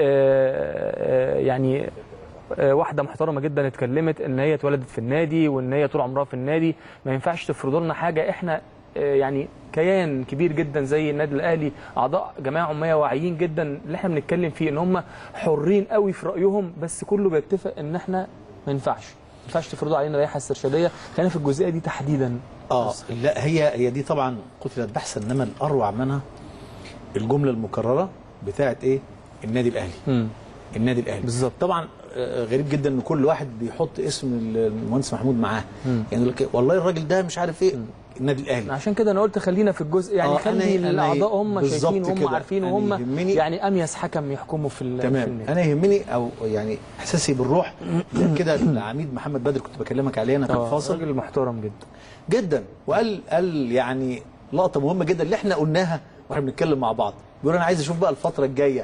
A: آه، يعني آه، واحده محترمه جدا اتكلمت ان هي اتولدت في النادي وان هي طول عمرها في النادي ما ينفعش تفرضوا لنا حاجه احنا آه، يعني كيان كبير جدا زي النادي الاهلي اعضاء جمعيه عموميه واعيين جدا اللي احنا بنتكلم فيه ان هم حرين قوي في رايهم بس كله بيتفق ان احنا ما ينفعش ما ينفعش تفرضوا علينا لائحه استرشاديه خلينا في الجزئيه دي تحديدا
B: اه لا هي هي دي طبعا قتلت بحثا انما الاروع منها الجمله المكرره بتاعت ايه النادي الاهلي
A: امم
B: النادي الاهلي
A: بالظبط.
B: طبعا آه، غريب جدا ان كل واحد بيحط اسم المهندس محمود معاه يعني يقول لك والله الراجل ده مش عارف ايه النادي الاهلي
A: عشان كده انا قلت خلينا في الجزء يعني
B: آه،
A: خلي
B: أنا- أنا
A: الاعضاء هم
B: بالظبط
A: شايفين وهم
B: كده.
A: عارفين
B: أنا
A: وهم
B: يهمني-
A: يعني اميز حكم يحكموا في ال- في
B: تمام
A: النادي.
B: انا يهمني او يعني احساسي بالروح كده العميد محمد بدر كنت بكلمك عليه انا في
A: آه،
B: الفاصل
A: راجل محترم جدا
B: جدا وقال قال يعني لقطه مهمه جدا اللي احنا قلناها واحنا بنتكلم مع بعض بيقول انا عايز اشوف بقى الفتره الجايه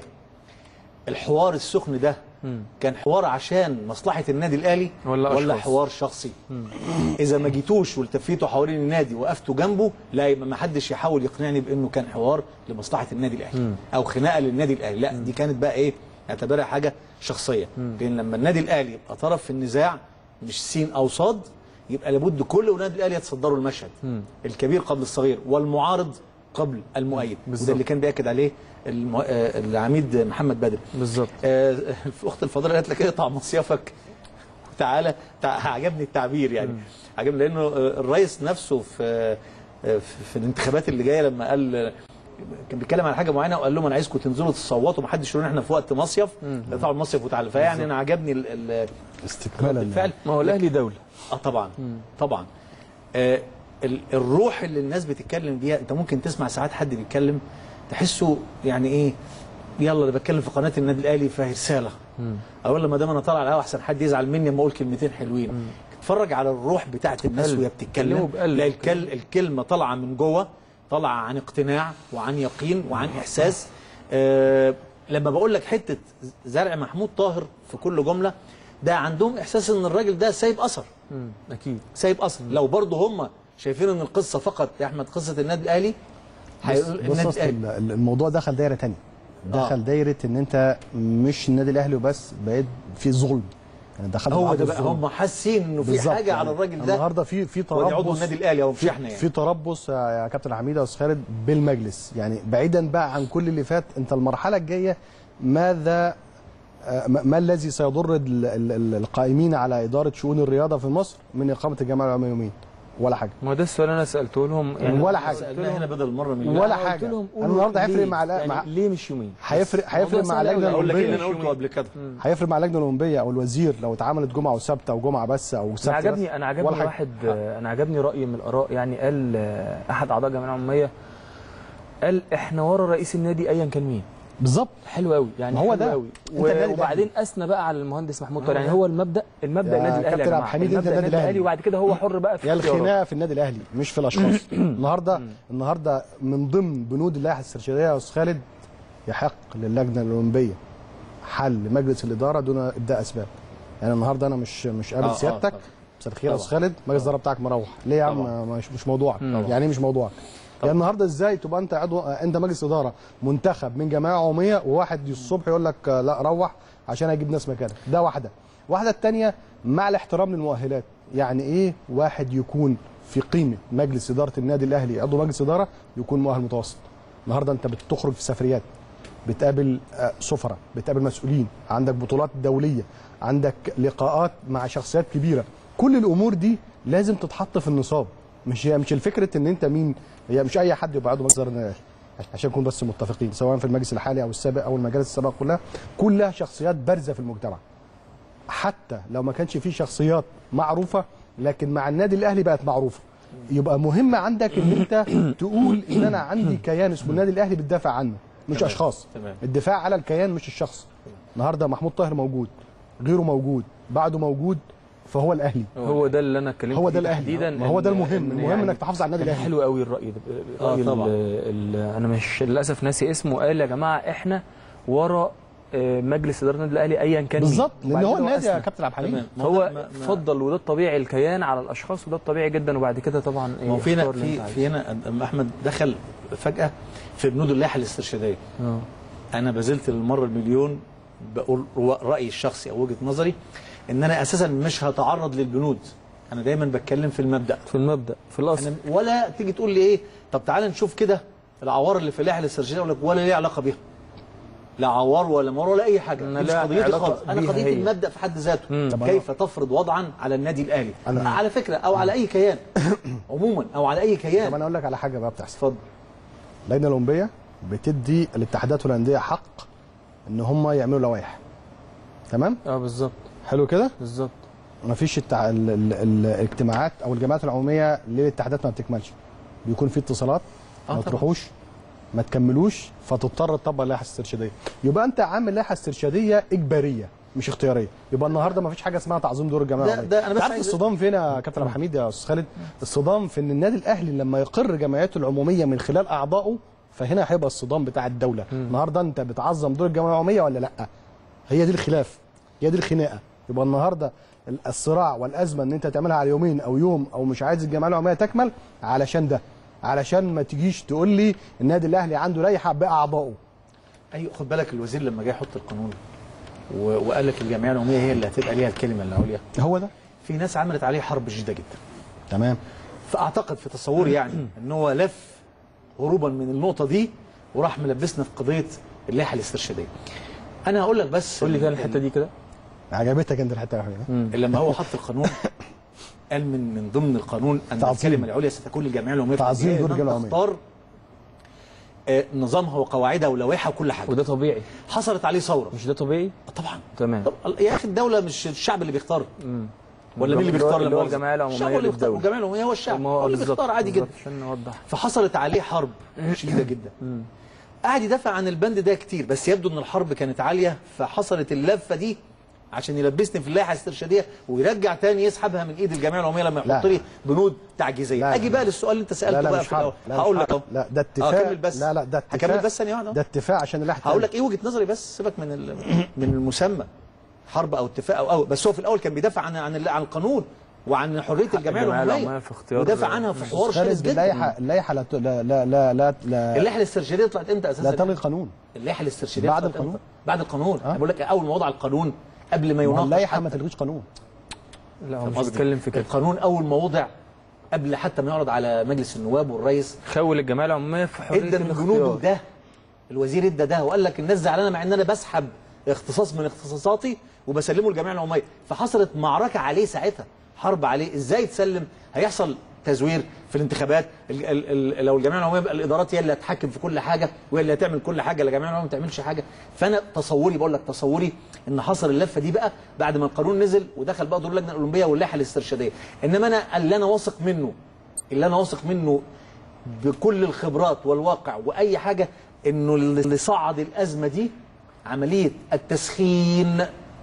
B: الحوار السخن ده كان حوار عشان مصلحه النادي الاهلي
A: ولا
B: ولا
A: أشخاص؟
B: حوار شخصي اذا ما جيتوش والتفيتوا حوالين النادي وقفتوا جنبه لا يبقى ما حدش يحاول يقنعني بانه كان حوار لمصلحه النادي الاهلي او خناقه للنادي الاهلي لا دي كانت بقى ايه اعتبرها حاجه شخصيه لان لما النادي الاهلي يبقى طرف في النزاع مش سين او صاد يبقى لابد كل النادي الاهلي يتصدروا المشهد الكبير قبل الصغير والمعارض قبل المؤيد
A: بالظبط.
B: وده اللي كان بياكد عليه المو... آه، العميد محمد بدر
A: بالظبط
B: آه، اخت الفضيله قالت لك اقطع مصيفك وتعالى تع... عجبني التعبير يعني عجبني لانه آه، الرئيس نفسه في آه، في في الانتخابات اللي جايه لما قال آه، كان بيتكلم على حاجه معينه وقال لهم انا عايزكم تنزلوا تصوتوا ومحدش يقول احنا في وقت مصيف اقطعوا المصيف وتعالوا فيعني انا عجبني ال... ال...
C: استكمالا
B: بالفعل
A: ما هو الاهلي دوله
B: اه طبعا طبعا آه ال- الروح اللي الناس بتتكلم بيها انت ممكن تسمع ساعات حد بيتكلم تحسه يعني ايه يلا انا بتكلم في قناه النادي الاهلي فهي رساله اقول لما دام انا طالع على الهوا احسن حد يزعل مني اما اقول كلمتين حلوين اتفرج على الروح بتاعت الناس
A: قلب.
B: وهي
A: كلمه
B: بتتكلم
A: بقلب.
B: لا الكل الكلمه طالعه من جوه طالعه عن اقتناع وعن يقين وعن احساس آه لما بقول لك حته زرع محمود طاهر في كل جمله ده عندهم احساس ان الراجل ده سايب اثر
A: مم. اكيد
B: سايب اثر لو برضه هم شايفين ان القصه فقط يا احمد قصه النادي الاهلي
C: بص,
B: هيقول
C: بص
B: النادي
C: أصل
B: الاهلي
C: ال- الموضوع دخل دايره تانية دخل
B: آه.
C: دايره ان انت مش النادي الاهلي وبس بقيت في ظلم يعني دخلت
B: هو
C: بعد
B: ده بقى
C: الظلم.
B: هم حاسين انه في
C: بالظبط
B: حاجه على
C: يعني
B: الراجل ده
C: النهارده في في
B: ودي عضو
C: تربص
B: النادي الاهلي او مش احنا يعني
C: في تربص يا كابتن حميده واستاذ خالد بالمجلس يعني بعيدا بقى عن كل اللي فات انت المرحله الجايه ماذا آه، ما ما الذي سيضر ال- ال- ال- القائمين على اداره شؤون الرياضه في مصر من اقامه الجمعيه العموميه يومين ولا حاجه
A: ما ده السؤال انا سالته لهم يعني
C: ولا حاجة.
B: سالناه هنا بدل مره من
C: ولا
A: أنا قلت
C: حاجة.
A: لهم
C: أنا
A: قولوا
C: النهاردة هيفرق
A: ليه؟
C: مع لا-
A: يعني
C: مع-
A: ليه مش يومين
C: هيفرق هيفرق
A: موضوع
C: مع
A: سهل أوي.
C: اللجنه
B: اقول لك ايه اللي
C: الاولمبيه
B: انا قلته قبل كده
C: هيفرق مع اللجنه الاولمبيه او الوزير لو اتعملت جمعه وسبت او جمعه بس او سبت
A: انا
C: بس.
A: عجبني انا عجبني
C: ولا حاجة.
A: واحد آه، انا عجبني راي من الاراء يعني قال آه، احد اعضاء الجمعيه العموميه قال احنا ورا رئيس النادي ايا كان مين
C: بالظبط
A: حلو قوي يعني
C: ما هو
A: حلو
C: ده.
A: قوي
C: أنت النادي
A: وبعدين اثنى بقى على المهندس محمود طاهر يعني
B: ده.
A: هو المبدا المبدا
C: يا
A: النادي الاهلي يا
C: كابتن عبد
A: جماعه
C: الحميد، أنت
A: المبدا
C: النادي
A: النادي الاهلي
C: الأهلي.
A: وبعد كده هو حر بقى في
C: يا
A: اختياراته.
C: الخناقه في النادي الاهلي مش في الاشخاص النهارده النهارده من ضمن بنود اللائحه الاسترشاديه يا استاذ خالد يحق للجنه الاولمبيه حل مجلس الاداره دون ابداء اسباب يعني النهارده انا مش مش قابل
B: آه، آه،
C: سيادتك
B: طبعا.
C: مساء الخير يا
B: طبعا.
C: استاذ خالد مجلس الاداره بتاعك مروح ليه يا عم
B: طبعا.
C: مش مش موضوعك
A: طبعا.
C: يعني ايه مش موضوعك يعني النهارده ازاي تبقى انت عضو انت مجلس اداره منتخب من جمعيه عموميه وواحد الصبح يقول لك آه، لا روح عشان اجيب ناس مكانك ده واحده واحده الثانيه مع الاحترام للمؤهلات يعني ايه واحد يكون في قيمه مجلس اداره النادي الاهلي عضو مجلس اداره يكون مؤهل متوسط النهارده انت بتخرج في سفريات بتقابل آه، سفراء بتقابل مسؤولين عندك بطولات دوليه عندك لقاءات مع شخصيات كبيره كل الامور دي لازم تتحط في النصاب مش هي مش الفكره ان انت مين هي مش اي حد يبقى عضو مجلس اداره النادي الأهلي. عشان نكون بس متفقين سواء في المجلس الحالي او السابق او المجالس السابقه كلها كلها شخصيات بارزه في المجتمع حتى لو ما كانش فيه شخصيات معروفه لكن مع النادي الاهلي بقت معروفه يبقى مهم عندك ان انت تقول ان انا عندي كيان اسمه النادي الاهلي بتدافع عنه مش
B: تمام.
C: اشخاص
B: تمام.
C: الدفاع على الكيان مش الشخص النهارده محمود طاهر موجود غيره موجود بعده موجود فهو الاهلي
A: هو ده اللي انا اتكلمت
C: هو
A: فيه
C: ده الاهلي
A: تحديدا
C: ما هو ده
A: إن-
C: المهم
A: إن
C: المهم
A: يعني
C: انك تحافظ على النادي
A: كان
C: الاهلي
A: حلو قوي الراي ده
B: آه،
A: الراي
B: طبعا.
A: ال- ال- انا مش للاسف ناسي اسمه قال يا جماعه احنا ورا آه، مجلس اداره النادي الاهلي ايا كان مين.
C: بالظبط لان
A: وبعد
C: هو
A: كده
C: النادي يا
A: أسلم.
C: كابتن عبد الحليم
B: تمام. ما
A: هو
B: ما- ما-
A: فضل وده الطبيعي الكيان على الاشخاص وده الطبيعي جدا وبعد كده طبعا
B: ما هو فينا
A: اختار اللي أنت
B: في
A: عايزه.
B: في هنا أم احمد دخل فجاه في بنود اللائحه الاسترشاديه
A: آه.
B: انا بذلت المره المليون بقول رو- رايي الشخصي او وجهه نظري ان انا اساسا مش هتعرض للبنود انا دايما بتكلم في المبدا
A: في المبدا في الاصل
B: انا ولا تيجي تقول لي ايه طب تعالى نشوف كده العوار اللي في اللائحه الاسترشاديه اقول لك ولا ليه علاقه بيها لا عوار ولا مر ولا اي حاجه
A: أنا
B: دي مش
A: لا
B: قضيتي
A: علاقة
B: خالص انا
A: بيها
B: قضيتي
A: هي.
B: المبدا في حد ذاته
A: مم.
B: كيف تفرض وضعا على النادي الاهلي
C: أنا-
B: على فكره او على اي كيان عموما او على اي
C: طب
B: كيان
C: انا اقول لك على حاجه بقى بتحصل
B: اتفضل
C: اللجنه الاولمبيه بتدي الاتحادات والانديه حق ان هم يعملوا لوائح تمام
A: اه بالظبط
C: حلو كده
A: بالظبط
C: مفيش التع... ال... ال... ال... الاجتماعات او الجمعيات العموميه للاتحادات ما بتكملش بيكون في اتصالات
B: آه
C: ما
B: طبعا.
C: تروحوش ما تكملوش فتضطر تطبق اللائحه الاسترشاديه يبقى انت عامل لائحه استرشاديه اجباريه مش اختياريه يبقى النهارده ما فيش حاجه اسمها تعظيم دور الجمعيه
B: ده-
C: العموميه
B: ده أنا بس
C: عارف
B: عايز-
C: الصدام فين يا كابتن عبد الحميد يا استاذ خالد الصدام في ان النادي الاهلي لما يقر جمعياته العموميه من خلال اعضائه فهنا هيبقى الصدام بتاع الدوله النهارده انت بتعظم دور الجمعيه العموميه ولا لا هي دي الخلاف هي دي الخناقه يبقى النهارده ال- الصراع والازمه ان انت تعملها على يومين او يوم او مش عايز الجمعيه العموميه تكمل علشان ده علشان ما تجيش تقول لي النادي الاهلي عنده لائحه باعضائه
B: ايوه خد بالك الوزير لما جه يحط القانون و- وقال لك الجمعيه العموميه هي اللي هتبقى ليها الكلمه العليا
C: هو ده
B: في ناس عملت عليه حرب شديده جدا
C: تمام
B: فاعتقد في تصوري يعني ان هو لف هروبا من النقطه دي وراح ملبسنا في قضيه اللائحه الاسترشاديه انا هقول لك بس
A: قول لي كده الحته دي كده
C: عجبتك انت الحته دي
B: لما هو حط القانون قال من من ضمن القانون ان
C: تعظيم.
B: الكلمه العليا ستكون للجمعيه العموميه في
C: تعظيم
B: الجزائر،
C: دور
B: إن
C: الجمعية
B: تختار آه، نظامها وقواعدها ولوائحها وكل حاجه
A: وده طبيعي
B: حصلت عليه ثوره
A: مش ده طبيعي
B: طبعا
A: تمام
B: طب يا اخي الدوله مش الشعب اللي بيختار ولا مين اللي
A: اللي هو-
B: بيختار
A: اللي هو
B: لما
A: الجمعية العمومية
B: الشعب هو اللي بيختار
A: للدولة.
B: والجمعيه العموميه هو الشعب
A: ما
B: هو اللي
A: بالظبط-
B: بيختار عادي جدا
A: بالظبط، عشان نوضح
B: فحصلت عليه حرب شديده جدا قعد يدافع عن البند ده كتير بس يبدو ان الحرب كانت عاليه فحصلت اللفه دي عشان يلبسني في اللائحه الاسترشاديه ويرجع تاني يسحبها من ايد الجمعيه العموميه لما
C: لا.
B: يحط لي بنود تعجيزيه
C: لا،
B: اجي
C: لا.
B: بقى للسؤال اللي انت سالته
C: لا لا
B: بقى
C: مش
B: في الاول
C: حرب لا
B: هقول
C: مش
B: لك
C: حرب.
B: اهو
C: لا ده اتفاق
B: اه كمل بس
C: لا لا ده اتفاق
B: هكمل بس ثانيه واحده
C: ده اتفاق عشان اللائحه
B: هقول لك ايه وجهه نظري بس سيبك من ال- من المسمى حرب او اتفاق او او بس هو في الاول كان بيدافع عن عن ال- عن القانون وعن حريه الجمعيه
A: الجمعية
B: العموميه
A: العمومية في اختيار-
B: ودافع عنها في حوار شرس
C: خالد
B: جدا
C: اللائحه اللائحه لا ت- لا لا لا لا, لا,
B: اللائحه الاسترشاديه طلعت امتى اساسا
C: لا تلغي القانون
B: اللائحه الاسترشاديه
C: بعد
B: طلعت
C: القانون.
B: إمتى؟ بعد القانون
C: آه.
B: انا بقول لك اول ما وضع القانون قبل ما
C: ما هو
B: يناقش
C: اللائحه ما
B: حتى.
C: تلغيش قانون
A: لا هو
B: فاهم
A: مش
B: قصدي؟
A: بيتكلم في كده
B: القانون اول ما وضع قبل حتى ما يعرض على مجلس النواب والرئيس
A: خول الجمعيه العموميه في حريه
B: ادى من
A: الاختيار.
B: جنوده ده الوزير ادى ده وقال لك الناس زعلانه مع ان انا بسحب اختصاص من اختصاصاتي وبسلمه الجمعيه العموميه فحصلت معركه عليه ساعتها حرب عليه ازاي تسلم هيحصل تزوير في الانتخابات ال ال ال لو الجمعيه العموميه يبقى الادارات هي اللي هتحكم في كل حاجه وهي اللي هتعمل كل حاجه لا الجمعيه العموميه ما تعملش حاجه فانا تصوري بقول لك تصوري ان حصل اللفه دي بقى بعد ما القانون نزل ودخل بقى دور اللجنه الاولمبيه واللائحه الاسترشاديه انما انا اللي انا واثق منه اللي انا واثق منه بكل الخبرات والواقع واي حاجه انه اللي صعد الازمه دي عمليه التسخين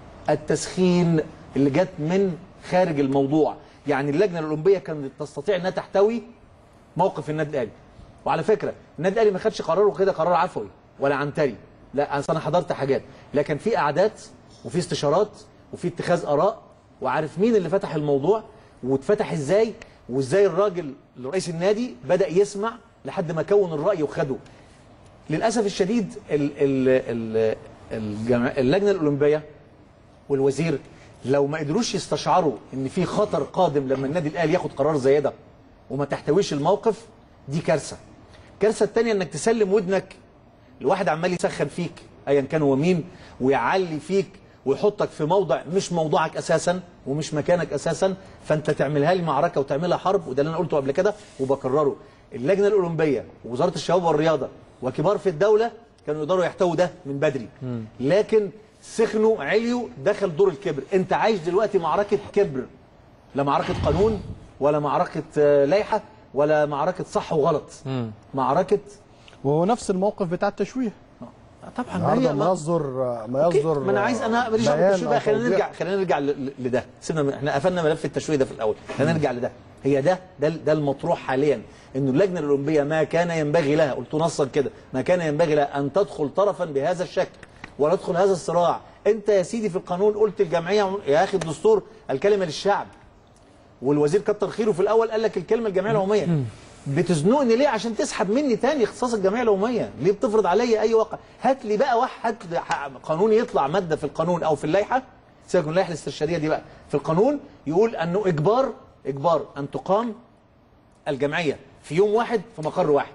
B: التسخين اللي جت من خارج الموضوع يعني اللجنه الاولمبيه كانت تستطيع انها تحتوي موقف النادي الاهلي وعلى فكره النادي الاهلي ما خدش قراره كده قرار عفوي ولا عنتري لا أصل انا حضرت حاجات لكن في قعدات وفي استشارات وفي اتخاذ اراء وعارف مين اللي فتح الموضوع واتفتح ازاي وازاي الراجل رئيس النادي بدا يسمع لحد ما كون الراي وخده للاسف الشديد ال ال ال الجمع... اللجنه الاولمبيه والوزير لو ما قدروش يستشعروا ان في خطر قادم لما النادي الاهلي ياخد قرار زي ده وما تحتويش الموقف دي كارثه الكارثه الثانيه انك تسلم ودنك لواحد عمال يسخن فيك ايا كان هو مين ويعلي فيك ويحطك في موضع مش موضوعك اساسا ومش مكانك اساسا فانت تعملها لي معركه وتعملها حرب وده اللي انا قلته قبل كده وبكرره اللجنه الاولمبيه ووزاره الشباب والرياضه وكبار في الدوله كانوا يقدروا يحتووا ده من بدري لكن سخنوا عليوا دخل دور الكبر انت عايش دلوقتي معركه كبر لا معركه قانون ولا معركه آه، لائحه ولا معركه صح وغلط معركه
C: وهو نفس الموقف بتاع التشويه
B: طبعا ما
C: النهارده
B: هي
C: ما
B: ما
C: يصدر ما
B: أوكي،
C: يصدر
B: ما انا عايز انا ماليش دعوه
C: بيان
B: بالتشويه بقى
C: أو
B: خلينا
C: توضيح.
B: نرجع خلينا نرجع ل- ل- لده سيبنا من- احنا قفلنا ملف التشويه ده في الاول خلينا نرجع لده هي ده ده ده المطروح حاليا انه اللجنه الاولمبيه ما كان ينبغي لها قلت نصا كده ما كان ينبغي لها ان تدخل طرفا بهذا الشكل ولا تدخل هذا الصراع انت يا سيدي في القانون قلت الجمعيه يا اخي الدستور الكلمه للشعب والوزير كتر خيره في الاول قال لك الكلمه الجمعيه العموميه بتزنقني ليه عشان تسحب مني تاني اختصاص الجمعيه العموميه ليه بتفرض عليا اي واقع هات لي بقى واحد ح- قانون يطلع ماده في القانون او في اللائحه سيبك من اللائحه الاسترشاديه دي بقى في القانون يقول انه اجبار اجبار ان تقام الجمعيه في يوم واحد في مقر واحد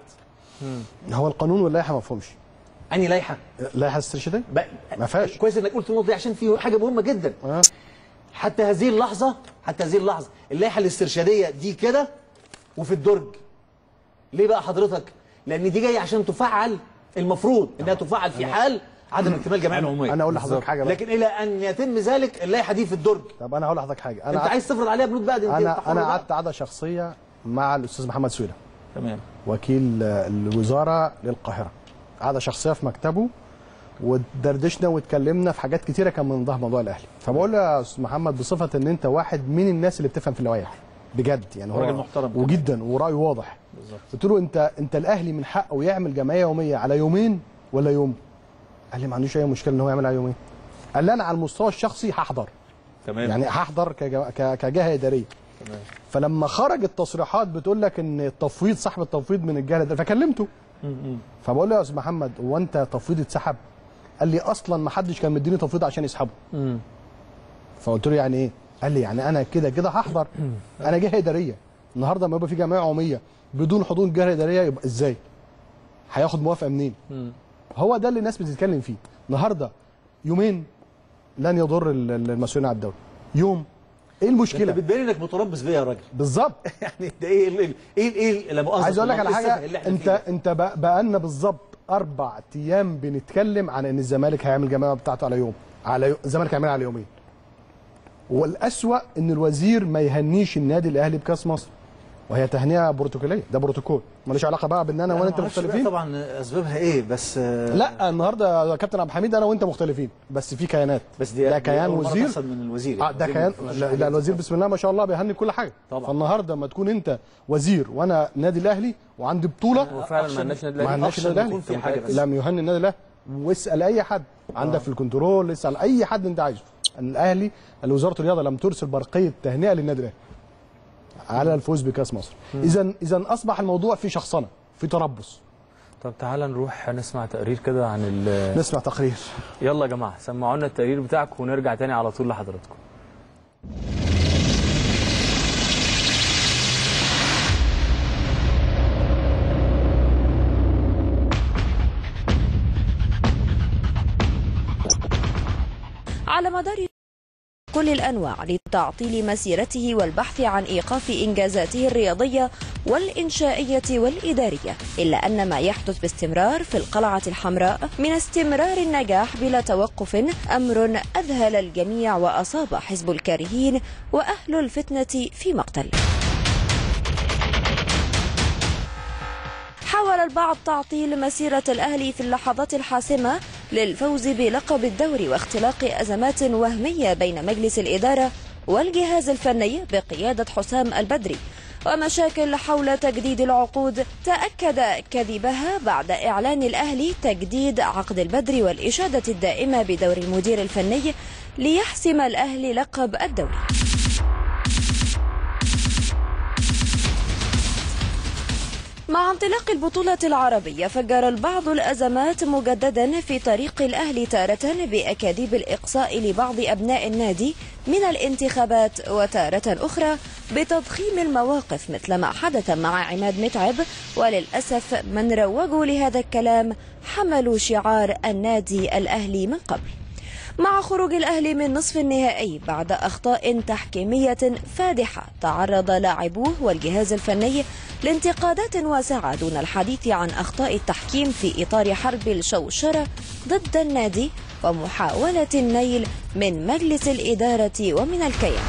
C: هو القانون واللائحه ما فهمش
B: اني لائحه
C: اللائحه الاسترشاديه
B: بقى-
C: ما فيهاش.
B: كويس انك قلت النقطه دي عشان في حاجه مهمه جدا
C: آه.
B: حتى هذه اللحظة حتى هذه اللحظة اللائحة الاسترشادية دي كده وفي الدرج ليه بقى حضرتك لأن دي جاية عشان تفعل المفروض إنها تفعل في حال عدم اكتمال الجمعية العمومية
C: انا اقول لحضرتك حاجه بقى.
B: لكن إلى أن يتم ذلك اللائحة دي في الدرج
C: طب انا هقول لحضرتك حاجه انا
B: أنت
C: قعدت-
B: عايز تفرض عليها بنود بقى دي أنت
C: انا
B: حر
C: انا
B: بقى.
C: قعدت قعده شخصيه مع الاستاذ محمد سويلة
B: تمام
C: وكيل آه، الوزاره للقاهره قعده شخصيه في مكتبه ودردشنا واتكلمنا في حاجات كتيره كان من ضمنها موضوع الاهلي فبقول له يا استاذ محمد بصفه ان انت واحد من الناس اللي بتفهم في اللوائح بجد يعني هو
B: راجل محترم كمان.
C: وجدا ورايه واضح قلت له انت انت الاهلي من حقه يعمل جمعيه يوميه على يومين ولا يوم قال لي ما عندوش اي مشكله ان هو يعمل على يومين قال لي انا على المستوى الشخصي هحضر
B: تمام
C: يعني هحضر كجا- ك- كجهه اداريه
B: تمام.
C: فلما خرج التصريحات بتقول لك ان التفويض صاحب التفويض من الجهه الاداريه فكلمته فبقول له يا استاذ محمد هو انت تفويض اتسحب قال لي اصلا ما حدش كان مديني تفويض عشان يسحبه فقلت له يعني ايه قال لي يعني انا كده كده هحضر انا جهه اداريه النهارده لما يبقى في جمعيه عموميه بدون حضور الجهه الاداريه يبقى ازاي هياخد موافقه منين هو ده اللي الناس بتتكلم فيه النهارده يومين لن يضر ال- ال- المسؤولين على الدوله يوم ايه
B: انت
C: المشكله
B: بتبين انك متربص بيا يا راجل
C: بالظبط
B: يعني ده ايه ايه ايه ايه لا مؤاخذة
C: عايز اقول لك على
B: السفه
C: حاجه
B: اللي احنا
C: انت
B: فيه ده.
C: انت بق- بقالنا بالظبط اربع ايام بنتكلم عن ان الزمالك هيعمل جماعه بتاعته على يوم على يوم الزمالك هيعملها على يومين والاسوا ان الوزير ما يهنيش النادي الاهلي بكاس مصر وهي تهنئه بروتوكوليه ده بروتوكول ماليش علاقه بقى بان انا
B: أنا
C: وانت
B: معرفش بقى
C: مختلفين
B: طبعا اسبابها ايه بس آه،
C: لا النهارده يا كابتن عبد الحميد انا وانت مختلفين بس في كيانات
B: بس دي
C: ده
B: دي
C: كيان
B: أول مرة
C: وزير
B: تحصل من الوزير
C: اه
B: يعني
C: ده
B: الوزير
C: كيان
B: ما ينفعش
C: لا,
B: حاجة
C: لا الوزير
B: تحصل.
C: بسم الله ما شاء الله بيهني كل حاجه
B: طبعا.
C: فالنهارده لما تكون انت وزير وانا نادي الاهلي وعندي بطوله
A: وفعلا ما
B: أخشى
A: عندناش نادي
C: ما
A: الاهلي
C: عندناش
B: أخشى
C: النادي
B: إن
C: الاهلي
B: يكون في حاجة بس.
C: لم يهني النادي الاهلي واسال اي حد عندك في الكنترول اسال اي حد انت عايزه الاهلي وزاره الرياضه لم ترسل برقيه تهنئه للنادي الاهلي على الفوز بكاس مصر اذا اذا اصبح الموضوع في شخصنه في تربص
A: طب تعالى نروح نسمع تقرير كده عن ال
C: نسمع تقرير
A: يلا يا جماعه سمعوا لنا التقرير بتاعكم ونرجع تاني على طول لحضراتكم
D: على مدار كل الأنواع لتعطيل مسيرته والبحث عن إيقاف إنجازاته الرياضية والإنشائية والإدارية إلا أن ما يحدث باستمرار في القلعة الحمراء من استمرار النجاح بلا توقف أمر أذهل الجميع وأصاب حزب الكارهين وأهل الفتنة في مقتل حاول البعض تعطيل مسيرة الأهلي في اللحظات الحاسمة للفوز بلقب الدوري واختلاق أزمات وهمية بين مجلس الإدارة والجهاز الفني بقيادة حسام البدري ومشاكل حول تجديد العقود تأكد كذبها بعد إعلان الأهلي تجديد عقد البدري والإشادة الدائمة بدور المدير الفني ليحسم الأهلي لقب الدوري مع انطلاق البطولة العربية فجر البعض الأزمات مجددا في طريق الأهلي تارة بأكاذيب الإقصاء لبعض أبناء النادي من الانتخابات وتارة أخرى بتضخيم المواقف مثل ما حدث مع عماد متعب وللأسف من روجوا لهذا الكلام حملوا شعار النادي الأهلي من قبل مع خروج الأهلي من نصف النهائي بعد أخطاء تحكيمية فادحة تعرض لاعبوه والجهاز الفني لانتقادات واسعة دون الحديث عن أخطاء التحكيم في إطار حرب الشوشرة ضد النادي ومحاولة النيل من مجلس الإدارة ومن الكيان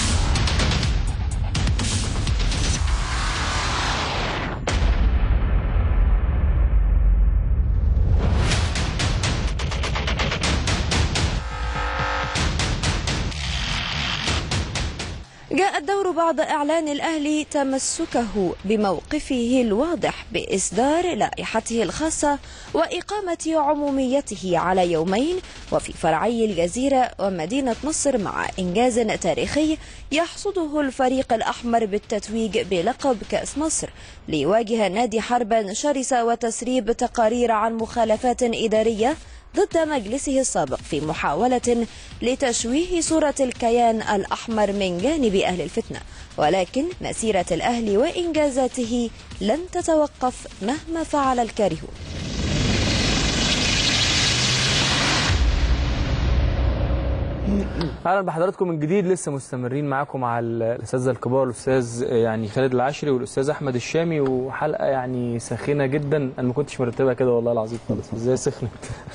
D: جاء الدور بعد إعلان الأهلي تمسكه بموقفه الواضح بإصدار لائحته الخاصة وإقامة عموميته على يومين وفي فرعي الجزيرة ومدينة نصر مع إنجاز تاريخي يحصده الفريق الأحمر بالتتويج بلقب كأس مصر ليواجه النادي حربا شرسة وتسريب تقارير عن مخالفات إدارية ضد مجلسه السابق في محاولة لتشويه صورة الكيان الأحمر من جانب أهل الفتنة ولكن مسيرة الأهلي وإنجازاته لن تتوقف مهما فعل الكارهون
A: اهلا بحضراتكم من جديد لسه مستمرين معاكم مع الاساتذه الكبار الاستاذ يعني خالد العشري والاستاذ احمد الشامي وحلقه يعني ساخنه جدا انا ما كنتش مرتبها كده والله العظيم خالص ازاي سخنت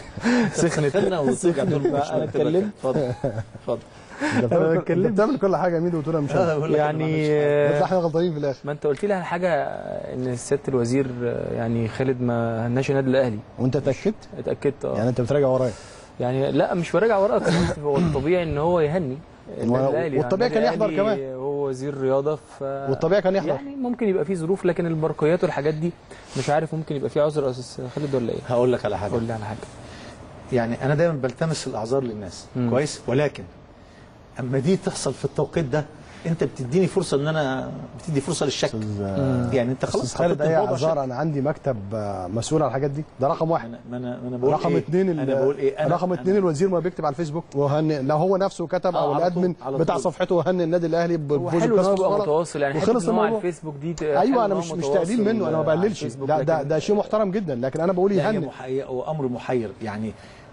A: سخنت
B: سخنت
A: انا اتكلمت
B: اتفضل اتفضل
C: انت بتعمل- انت بتعمل كل حاجه يا ميدو وتقول انا مش
B: أنا
C: عارف.
B: بقول لك
A: يعني
C: بس احنا غلطانين في الاخر
A: ما انت قلت لي على حاجه ان سياده الوزير يعني خالد ما هناش النادي الاهلي
C: وانت اتاكدت
A: اتاكدت اه
C: يعني انت بتراجع ورايا
A: يعني لا مش براجع وراك هو الطبيعي ان هو يهني النادي
C: و-
A: الأهلي.
C: والطبيعي كان
A: النادي
C: يحضر
A: الأهلي
C: كمان.
A: هو وزير رياضه ف
C: والطبيعي كان يحضر
A: يعني ممكن يبقى فيه ظروف لكن البرقيات والحاجات دي مش عارف ممكن يبقى فيه عذر يا استاذ خالد ولا ايه؟
B: هقول لك على حاجه
A: قول لي على حاجه
B: يعني انا دايما بلتمس الاعذار للناس
A: مم.
B: كويس ولكن اما دي تحصل في التوقيت ده انت بتديني فرصه ان انا بتدي فرصه للشك
C: استاذ
B: يعني انت خلاص
C: استاذ خالد
B: حطيت
C: اي
B: الموضوع شك.
C: اعذار انا عندي مكتب آه، مسؤول عن الحاجات دي ده رقم واحد
B: انا ما انا ما انا بقول
C: رقم
B: إيه؟
C: اثنين ال-
B: انا بقول ايه انا
C: رقم اثنين
B: أنا
C: الوزير ما بيكتب على الفيسبوك وهني لو هو نفسه كتب
B: آه،
C: او
B: على
C: الادمن
B: طول، على
C: بتاع
B: طول.
C: صفحته وهني النادي الاهلي
A: هو
C: بفوز
A: حلو ان هو
C: الكاس
A: يبقى
C: غلط.
A: متواصل يعني
C: وخلص
A: حته ان هو على
C: الموضوع.
A: الفيسبوك دي حلو إن
C: ايوه انا
A: هو
C: مش مش
A: متواصل
C: تقليل منه انا ما
A: على
C: بقللش
A: الفيسبوك،
C: ده ده
A: لكن-
C: ده شيء محترم جدا لكن انا بقول
B: لا، هي
C: يهني
B: محي... هو امر محير يعني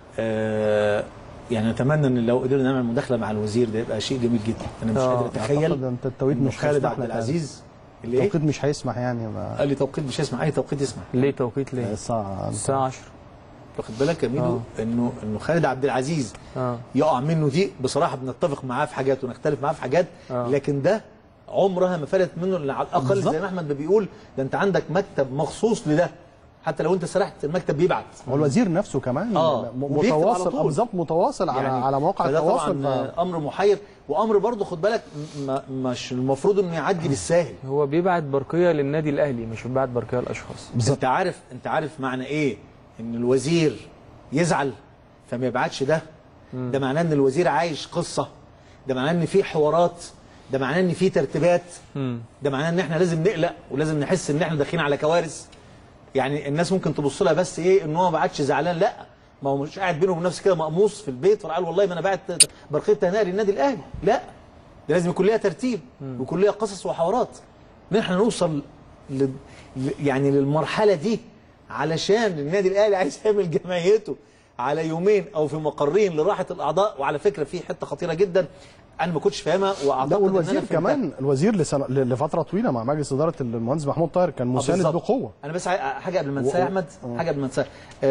B: آه يعني نتمنى ان لو قدرنا نعمل مداخله مع الوزير ده يبقى شيء جميل جدا انا مش
A: آه،
B: قادر اتخيل
C: أعتقد انت التوقيت
B: انه
C: مش
B: خالد
C: هيسمح
B: عبد
C: لك
B: العزيز اللي ايه
C: التوقيت مش هيسمح يعني ما
B: قال لي توقيت مش هيسمع اي توقيت يسمع
A: ليه توقيت ليه؟
C: الساعه
A: الساعه 10
B: واخد بالك يا ميدو
A: آه.
B: انه انه خالد عبد العزيز
A: اه
B: يقع منه دي بصراحه بنتفق معاه في حاجات ونختلف معاه في حاجات
A: آه.
B: لكن ده عمرها ما فلت منه إلا على الاقل
C: بالظبط.
B: زي ما احمد بيقول ده انت عندك مكتب مخصوص لده حتى لو انت سرحت المكتب بيبعت
C: هو الوزير نفسه كمان
B: آه،
C: م-
B: وبيكتب على
C: متواصل
B: طول.
C: آه، بالظبط متواصل على على مواقع
B: فده
C: التواصل
B: طبعا
C: ف...
B: امر محير وامر برضه خد بالك م- م- مش المفروض انه يعدي بالساهل
A: هو بيبعت برقيه للنادي الاهلي مش بيبعت برقيه للاشخاص
C: بالظبط.
B: انت عارف انت عارف معنى ايه ان الوزير يزعل فما يبعتش ده ده معناه ان الوزير عايش قصه ده معناه ان في حوارات ده معناه ان في ترتيبات
A: امم
B: ده معناه ان احنا لازم نقلق ولازم نحس ان احنا داخلين على كوارث يعني الناس ممكن تبص لها بس ايه ان هو ما بعتش زعلان لا ما هو مش قاعد بينه وبين نفسه كده مقموص في البيت وقال والله ما انا بعت برقيه تهنئه للنادي الاهلي لا ده لازم يكون ليها ترتيب ويكون ليها قصص وحوارات ان احنا نوصل ل... ل- يعني للمرحله دي علشان النادي الاهلي عايز يعمل جمعيته على يومين او في مقرين لراحه الاعضاء وعلى فكره في حته خطيره جدا انا ما كنتش فاهمها واعتقد
C: لا
B: إن أنا
C: والوزير
B: فهمتها.
C: كمان الوزير لسنة ل- لفتره طويله مع مجلس اداره المهندس محمود طاهر كان
B: آه،
C: مساند
B: بالظبط.
C: بقوه
B: انا بس عاي- حاجه قبل ما انساها يا
C: و-
B: احمد حاجه قبل ما انساها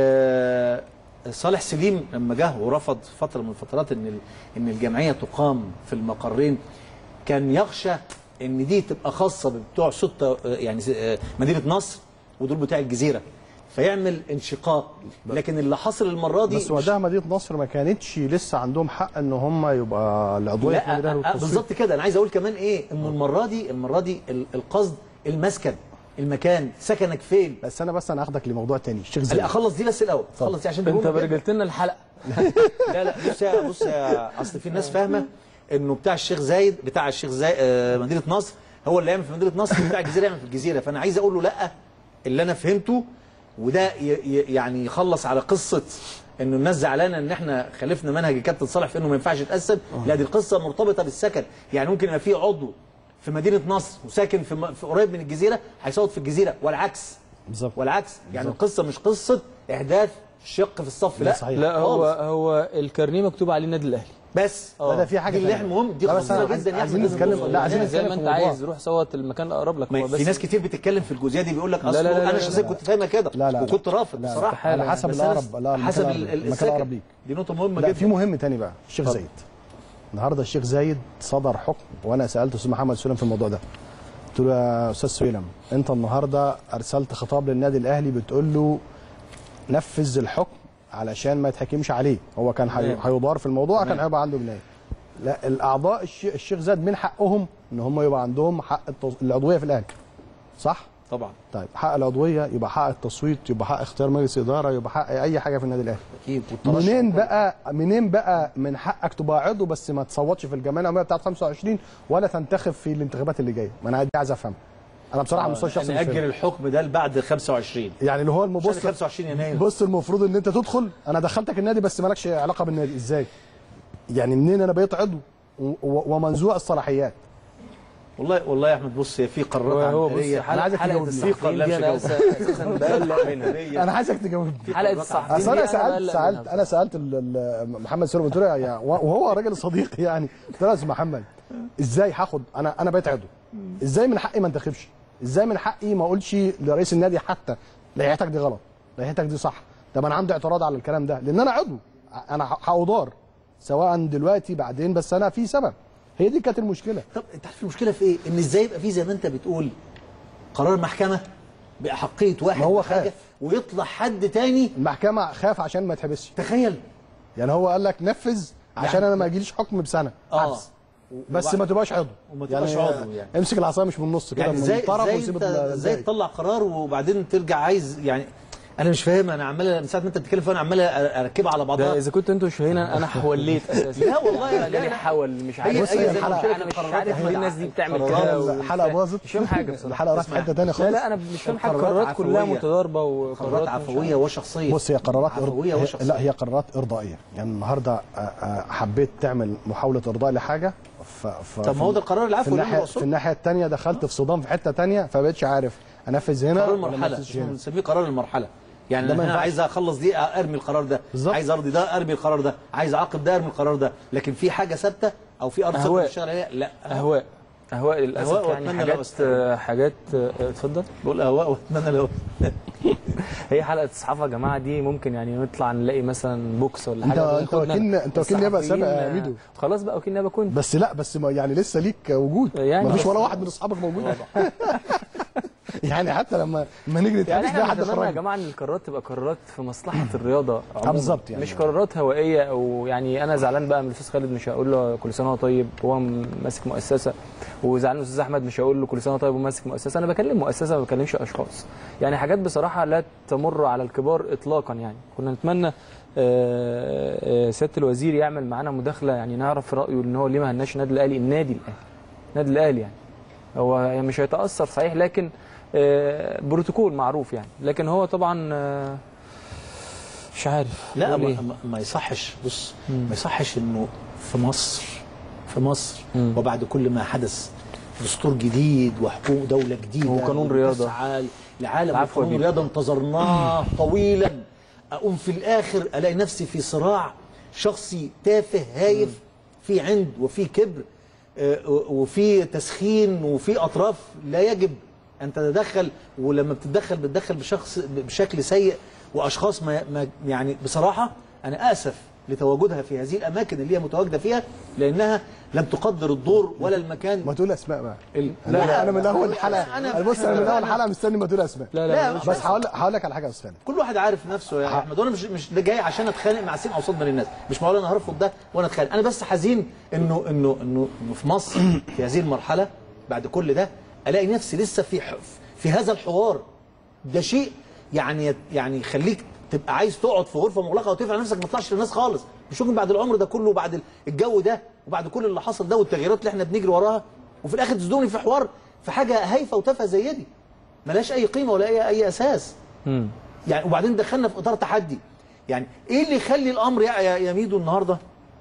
B: آه صالح سليم لما جه ورفض فتره من الفترات ان ال- ان الجمعيه تقام في المقرين كان يخشى ان دي تبقى خاصه بتوع ستة آه، يعني س- آه، مدينه نصر ودول بتاع الجزيره فيعمل انشقاق لكن اللي حصل المره دي
C: بس وقتها مدينه نصر ما كانتش لسه عندهم حق ان هم يبقى العضويه في النادي
B: لا
C: الأهلي
B: آه، آه،
C: والتصويت.
B: بالظبط كده انا عايز اقول كمان ايه ان المره دي المره دي ال- القصد المسكن المكان سكنك فين
C: بس انا بس انا اخدك لموضوع تاني الشيخ زايد
B: لا اخلص دي بس الاول خلص دي عشان
A: انت
B: مهمة جداً.
A: برجلت لنا الحلقه
B: لا لا بص يا بص يا اصل في ناس فاهمه انه بتاع الشيخ زايد بتاع الشيخ زايد آه، مدينه نصر هو اللي يعمل في مدينه نصر وبتاع الجزيره يعمل في الجزيره فانا عايز اقول له لا اللي انا فهمته وده ي- ي- يعني يخلص على قصه انه الناس زعلانه ان احنا خالفنا منهج الكابتن صالح في انه ما ينفعش يتقسم لا دي القصه مرتبطه بالسكن يعني ممكن يبقى في عضو في مدينه نصر وساكن في, م- في قريب من الجزيره هيصوت في الجزيره والعكس
C: بالظبط
B: والعكس يعني القصه مش قصه احداث شق في الصف لا
C: صحيح.
A: لا هو
B: خالص.
A: هو الكارنيه مكتوب عليه النادي الاهلي
B: بس
C: لا ده في حاجه
B: دي اللي
C: تانية.
B: احنا مهم دي
C: لا بس
B: خطيره
C: أنا
B: جدا يا
C: عايزين
B: احمد
C: نتكلم-
B: لازم
C: لا، عايزين
B: نوصل.
A: زي
C: نتكلم
A: ما
C: في
A: انت
C: الموضوع.
A: عايز روح صوت المكان الاقرب لك
B: ما
A: هو بس
B: في ناس كتير بتتكلم في الجزئيه دي بيقول لك
A: لا،
B: اصله
A: لا، لا،
B: انا
A: لا،
B: شخصيا
A: لا.
B: كنت فاهمها كده
C: لا، لا،
B: وكنت رافض
C: لا،
B: بصراحه
A: استحالة.
C: على حسب
B: بس
C: الأقرب.
B: أنا-
C: لا، المكان
B: حسب
C: الأقرب.
B: ال- ال-
C: المكان
B: السكن.
C: الأقرب ليك.
B: دي نقطه مهمه
C: لا
B: جدا
C: في مهم تاني بقى الشيخ
B: اتفضل.
C: زايد النهارده الشيخ زايد صدر حكم وانا سالت استاذ محمد سليم في الموضوع ده قلت له يا استاذ سويلم انت النهارده ارسلت خطاب للنادي الاهلي بتقول له نفذ الحكم علشان ما يتحكمش عليه هو كان هي-
A: تمام.
C: هيضار في الموضوع كان
A: تمام.
C: هيبقى عنده جنايه لا الاعضاء الش- الشيخ زايد من حقهم ان هم يبقى عندهم حق التص- العضويه في الاهلي صح
B: طبعا
C: طيب حق العضويه يبقى حق التصويت يبقى حق اختيار مجلس اداره يبقى حق اي حاجه في النادي الاهلي
B: اكيد والترشح
C: منين
B: وكل-
C: بقى منين بقى من حقك تبقى عضو بس ما تصوتش في الجمعيه العموميه بتاعت 25 ولا تنتخب في الانتخابات اللي جايه ما انا دي عايز افهم انا بصراحه على المستوى الشخصي مش
B: نأجل
C: فاهم.
B: الحكم ده لبعد 25
C: يعني اللي هو
B: عشان
C: المبص
B: 25 يناير
C: بص المفروض ان انت تدخل انا دخلتك النادي بس مالكش علاقه بالنادي ازاي يعني منين انا بقيت عضو و- و- ومنزوع الصلاحيات
B: والله والله يا احمد بص هي في
A: هو
B: قرارات
A: هو بص
B: عنتريه
C: أنا عايزك
A: حلقه حلقه
C: تجاوبني.
A: الصحفيين
B: لا،
A: دي
B: مش
A: انا
B: هجاوب.
A: اساسا بقلق منها
C: انا عايزك تجاوبني
A: حلقه الصحفيين
C: اصل
A: دي
C: انا سالت
A: بقلق
C: سالت
A: منها.
C: انا سالت ال- ال- محمد سليم قلت له يا وهو راجل صديقي يعني قلت له يا أستاذ محمد ازاي هاخد انا انا بقيت عضو ازاي من حقي ما انتخبش ازاي من حقي ما اقولش لرئيس النادي حتى لائحتك دي غلط لائحتك دي صح طب انا عندي اعتراض على الكلام ده لان انا عضو انا ه- هأضار سواء دلوقتي بعدين بس انا في سبب هي دي كانت المشكله
B: طب انت عارف المشكله في ايه؟ ان ازاي يبقى في زي ما انت بتقول قرار محكمه باحقيه واحد
C: ما هو
B: بحاجة،
C: خاف.
B: ويطلع حد تاني
C: المحكمه خاف عشان ما يتحبسش
B: تخيل
C: يعني هو قال لك نفذ عشان
B: يعني-
C: انا ما يجيليش حكم بسنه
B: اه
C: حبس. بس ما تبقاش عضو
B: وما تبقاش عضو يعني.
C: امسك العصايه مش من النص كده
B: يعني
C: من
B: ازاي
C: الطرف
B: ازاي
C: وسيب
B: انت ازاي
C: ازاي
B: تطلع قرار وبعدين ترجع عايز يعني انا مش فاهم انا عمال من ساعه ما انت بتتكلم فيها انا عمال اركبها على
A: ده
B: بعضها
A: اذا كنت انتوا مش هنا انا حوليت اساسا
B: لا والله يا
A: انا جالي
B: لا.
A: حول مش
B: هي-
A: عارف
B: هي
A: إيه
B: زي
A: الحلقة.
B: المشكلة
A: انا
B: في
A: مش
B: القرارات
A: عارف
B: يا
A: ليه الناس دي بتعمل
B: قرارات
A: كده
C: الحلقه باظت
A: مش فاهم حاجه بصراحه
C: الحلقه راحت في
B: اسمع.
C: حته ثانيه
A: لا
C: خالص
A: لا انا مش فاهم حاجه
B: القرارات
A: قرارات كلها
B: عفوية.
A: متضاربه
B: قرارات
A: وقرارات
B: عفويه وشخصيه
C: بص هي قرارات
B: عفوية
C: هي-
B: وشخصية.
C: لا هي قرارات ارضائيه يعني النهارده آه، آه، حبيت تعمل محاوله ارضاء لحاجه ف... ف...
B: طب ما هو ده القرار
C: في
B: العفوي اللي
C: الناحيه
B: انا
C: في
B: بقصده
C: الناحيه الثانيه دخلت في صدام في حته ثانيه فبقتش عارف انفذ هنا
B: قرار
C: ولا ما
B: المرحله
C: انفذش
B: اسمه
C: هنا
B: بنسميه قرار المرحله يعني
C: ده ما
B: انا
C: ينفعش.
B: عايز اخلص دي ارمي القرار ده
C: بالظبط.
B: عايز ارضي ده ارمي القرار ده عايز اعاقب ده ارمي القرار ده لكن في حاجه ثابته او في ارض ثابته
A: أهواء.
B: بتشتغل عليها لا
A: اهواء اهواء للاسف
B: أهواء
A: يعني
B: وأتمنى لو
A: حاجات
B: أستمر.
A: حاجات اتفضل
B: بقول اهواء واتمنى لو
A: هي حلقه الصحافه يا جماعه دي ممكن يعني نطلع نلاقي مثلا بوكس ولا
C: أنت-
A: حاجه
C: أنت
A: ياخدنا
C: وكيل- أنت وكيل نيابة
A: الصحفيين،
C: سابق يا
A: آه،
C: ميدو.
A: خلاص بقى وكيل نيابه كنت
C: بس لا بس ما يعني لسه ليك وجود
A: يعني
C: ما فيش
A: بس-
C: ولا واحد من اصحابك موجود يعني حتى لما لما نيجي
A: يعني
C: نتناقش
A: احنا
C: ده حد
A: نتمنى يا
C: خرج
A: جماعه ان القرارات تبقى قرارات في مصلحه الرياضه عموما
C: بالظبط يعني.
A: مش قرارات هوائيه او يعني انا زعلان بقى من الاستاذ خالد مش هقول له كل سنه وهو طيب هو ماسك مؤسسه وزعلان من الاستاذ احمد مش هقول له كل سنه وهو طيب وماسك مؤسسه انا بكلم مؤسسه ما بكلمش اشخاص يعني حاجات بصراحه لا تمر على الكبار اطلاقا يعني كنا نتمنى آه، آه، سياده الوزير يعمل معانا مداخله يعني نعرف رايه ان هو ليه ما هناش النادي الاهلي النادي الاهلي النادي الاهلي يعني هو يعني مش هيتاثر صحيح لكن آه، بروتوكول معروف يعني لكن هو طبعا آه، مش عارف
B: لا
A: أقول
B: ما,
A: إيه.
B: ما- ما يصحش بص ما يصحش انه في مصر في مصر وبعد كل ما حدث دستور جديد وحقوق دولة جديدة
A: وقانون رياضة.
B: وتسعى لعالم
A: العفو
B: قانون
A: بيه.
B: رياضة انتظرناه طويلا أقوم في الآخر ألاقي نفسي في صراع شخصي تافه هايف في عند وفي كبر آه، وفي تسخين وفي أطراف لا يجب أن تتدخل ولما بتتدخل بتدخل بشخص بشكل سيء وأشخاص ما ما- يعني بصراحة أنا آسف لتواجدها في هذه الأماكن اللي هي متواجدة فيها لأنها لم تقدر الدور ولا المكان
C: ما تقول اسماء بقى
B: ال-
C: لا انا من اول الحلقه
B: أنا-
C: انا بص انا من اول الحلقه مستني ما تقول اسماء
A: لا
B: لا،
A: لا,
B: مش
C: بس هقول هقول لك على حاجه يا استاذ خالد.
B: كل واحد عارف نفسه يا احمد وانا مش مش ده جاي عشان اتخانق مع سين او صدمه للناس مش معقول انا هرفض ده وانا اتخانق انا بس حزين انه انه انه انه في مصر في هذه المرحله بعد كل ده الاقي نفسي لسه في ح- في هذا الحوار ده شيء يعني يعني يخليك تبقى عايز تقعد في غرفه مغلقه وتقفل على نفسك ما تطلعش للناس خالص مش ممكن بعد العمر ده كله وبعد الجو ده وبعد كل اللي حصل ده والتغييرات اللي احنا بنجري وراها وفي الاخر تصدمني في حوار في حاجه هايفه وتافهه زي دي ملهاش اي قيمه ولا اي اي اساس
A: مم.
B: يعني وبعدين دخلنا في اطار تحدي يعني ايه اللي يخلي الامر يا يا, يا ميدو النهارده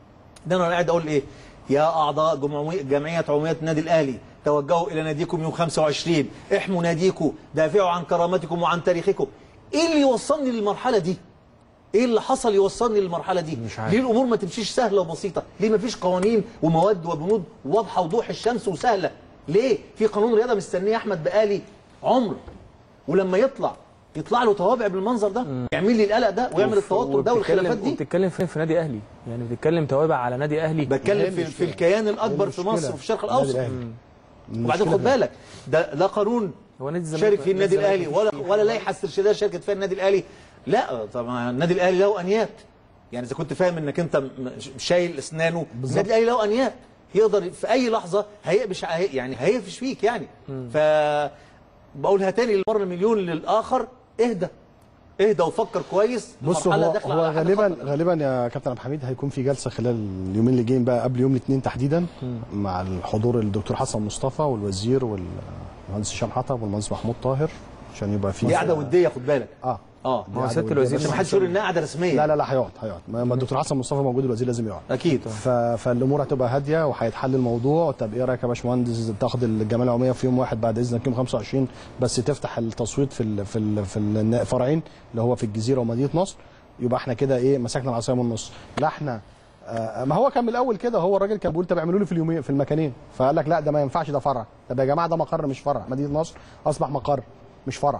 B: ده انا قاعد اقول ايه يا اعضاء جمعوية جمعيه عموميات النادي الاهلي توجهوا الى ناديكم يوم 25 احموا ناديكم دافعوا عن كرامتكم وعن تاريخكم ايه اللي يوصلني للمرحله دي ايه اللي حصل يوصلني للمرحله دي
A: مش عارف.
B: ليه الامور ما تمشيش سهله وبسيطه ليه ما فيش قوانين ومواد وبنود واضحه وضوح الشمس وسهله ليه في قانون رياضه مستنيه احمد بقالي عمر ولما يطلع يطلع له طوابع بالمنظر ده يعمل لي القلق ده ويعمل
A: وف-
B: التوتر ده
A: وبتتكلم-
B: والخلافات دي
A: وبتتكلم فين في نادي اهلي يعني بتتكلم توابع على نادي اهلي
B: بتكلم في, في الكيان الاكبر في
C: المشكلة
B: مصر وفي الشرق
C: النادي
B: الاوسط
C: الأهلي.
B: وبعدين خد بالك ده لا قانون
A: هو نادي الزمالك
B: شارك فيه النادي
A: الزمالك
B: الاهلي
A: مفيش
B: ولا
A: فيه
B: ولا لائحه استرشاديه شاركت فيها النادي الاهلي لا طبعا النادي الاهلي له انياب يعني اذا كنت فاهم انك انت م- شايل اسنانه النادي الاهلي له انياب يقدر في اي لحظه هيقبش هي- يعني هيقفش فيك يعني ف بقولها تاني للمره المليون للاخر اهدى اهدى وفكر كويس
C: بص
B: المرحلة
C: هو
B: داخلة
C: هو
B: على حد
C: غالبا
B: خطر.
C: غالبا يا كابتن عبد الحميد هيكون في جلسه خلال اليومين اللي جايين بقى قبل يوم الاثنين تحديدا مع الحضور الدكتور حسن مصطفى والوزير والمهندس هشام حطب والمهندس محمود طاهر عشان يبقى في
B: دي قعده وديه خد بالك
C: اه
B: اه
A: ما هو
C: قعدة
A: سيادة
C: ودية.
A: الوزير
C: بس
B: عشان ما
C: ما
B: حدش يقول انها قعده رسميه
C: لا لا لا هيقعد هيقعد ما ما الدكتور حسن مصطفى موجود الوزير لازم يقعد
B: اكيد
C: ف... فالامور هتبقى هاديه وهيتحل الموضوع طب ايه رايك يا باشمهندس تاخد الجمعيه العموميه في يوم واحد بعد اذنك يوم 25 بس تفتح التصويت في ال... في ال... في الفرعين اللي هو في الجزيره ومدينه نصر يبقى احنا كده ايه مسكنا العصايه من النص لا احنا آه ما هو كان من الاول كده هو الراجل كان بيقول طب اعملوا لي في اليومين في المكانين فقال لك لا ده ما ينفعش ده فرع طب يا جماعه ده مقر مش فرع مدينه نصر اصبح مقر مش فرع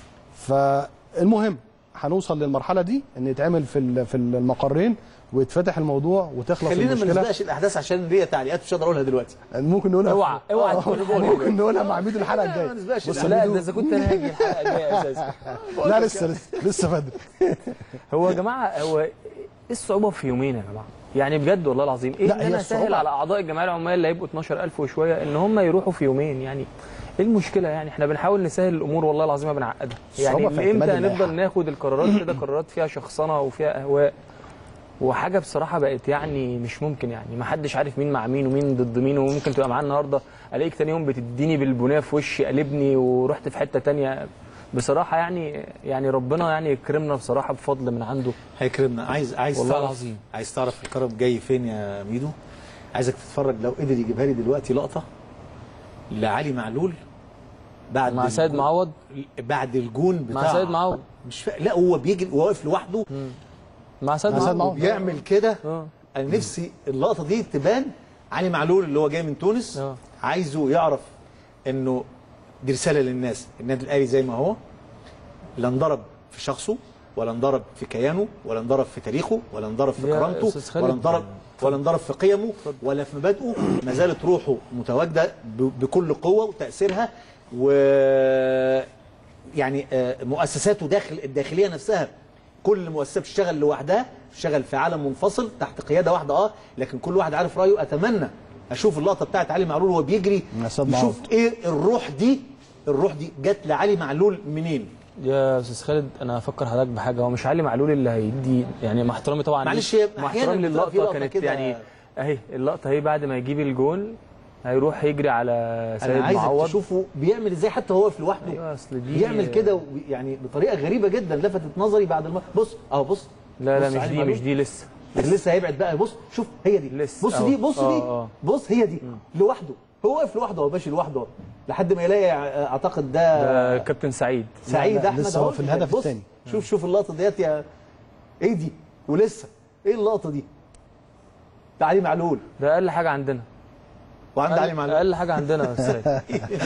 C: فالمهم هنوصل للمرحله دي ان يتعمل في ال- في المقرين ويتفتح الموضوع وتخلص
B: خلينا ما
C: المشكله
B: نسبقش الاحداث عشان ليا تعليقات مش هقدر اقولها دلوقتي
C: ممكن نقولها
A: اوعى اوعى
C: آه،
A: تكون بقول
C: ممكن نقولها مع ميدو الحلقه
B: ما
C: الجايه
B: نسبقش
C: بص
A: لا
C: ميدو-
A: ده اذا كنت انا هاجي الحلقه الجايه اساسا
C: لا لسه لسه لسه بدري
A: هو يا جماعه هو ايه الصعوبه في يومين يا جماعه يعني بجد والله العظيم ايه
C: لا،
A: ان
C: هي
A: انا اسهل
C: الصعوبة-
A: على اعضاء الجمعيه العموميه اللي هيبقوا 12000 وشويه ان هم يروحوا في يومين يعني ايه المشكله يعني احنا بنحاول نسهل الامور والله العظيم ما بنعقدها يعني
C: الصعوبة في اعتماد
A: امتى
C: اللائحة.
A: هنفضل ناخد القرارات كده قرارات فيها شخصنه وفيها اهواء وحاجه بصراحه بقت يعني مش ممكن يعني ما حدش عارف مين مع مين ومين ضد مين وممكن تبقى معاه النهارده الاقيك تاني يوم بتديني بالبنيه في وشي قلبني ورحت في حته تانية بصراحه يعني يعني ربنا يعني يكرمنا بصراحه بفضل من عنده
B: هيكرمنا عايز عايز
A: والله
B: تعرف
A: العظيم.
B: عايز تعرف الكرم جاي فين يا ميدو عايزك تتفرج لو قدر يجيبها لي دلوقتي لقطه لعلي معلول بعد
A: مع سيد
B: الجون-
A: معوض
B: بعد الجون بتاع
A: مع سيد معوض
B: مش فا... لا هو بيجري واقف لوحده
A: مع سيد
C: مع سيد
A: معوض
C: معوض.
B: وبيعمل كده
A: اه
B: انا نفسي اللقطه دي تبان علي معلول اللي هو جاي من تونس
A: اه.
B: عايزه يعرف انه دي رساله للناس النادي الاهلي زي ما هو لا انضرب في شخصه ولا انضرب في كيانه ولا انضرب في تاريخه ولا انضرب في
A: يا
B: كرامته
A: أستاذ خالد.
B: ولا انضرب ولا انضرب في قيمه ولا في مبادئه ما زالت روحه متواجده ب- بكل قوه وتاثيرها و يعني آه، مؤسساته داخل الداخليه نفسها كل مؤسسه بتشتغل لوحدها بتشتغل في عالم منفصل تحت قياده واحده اه لكن كل واحد عارف رايه اتمنى اشوف اللقطه بتاعت علي معلول وهو بيجري
C: يا أستاذ
B: نشوف
C: معوض.
B: ايه الروح دي الروح دي جت لعلي معلول منين
A: يا استاذ خالد انا افكر حضرتك بحاجه هو مش علي معلول اللي هيدي يعني مع احترامي طبعا
B: معلش
A: ليك،
B: هي
A: مع
B: أحياناً
A: احترامي
B: بتبقى في
A: للقطه
B: لقطة
A: كانت
B: كده-
A: يعني اهي اللقطه اهي بعد ما يجيب الجون هيروح يجري على
B: انا
A: سيد
B: عايزك
A: معوض
B: تشوفه بيعمل ازاي حتى هو واقف لوحده
A: ايوه اصل دي
B: بيعمل كده و- يعني بطريقه غريبه جدا لفتت نظري بعد الم... بص اهو بص
A: لا لا
B: بص
A: مش
B: علي
A: دي
B: معلول.
A: مش دي لسه
B: لسه هيبعد بقى بص شوف هي دي
A: لسه
B: بص
A: أهو.
B: دي بص
A: آه،
B: دي
A: آه.
B: بص هي دي لوحده هو واقف لوحده هو ماشي لوحده لحد ما يلاقي اعتقد ده
A: ده كابتن سعيد
B: سعيد
C: لا، لا،
B: احمد
C: لسه هو
B: أهو.
C: في الهدف
B: بص،
C: التاني.
B: شوف شوف اللقطه ديت يا ايه دي ولسه ايه اللقطه دي ده علي معلول
A: ده اقل حاجه عندنا
B: وعند علي
A: أقل-
B: معلول
A: اقل حاجه عندنا يا استاذ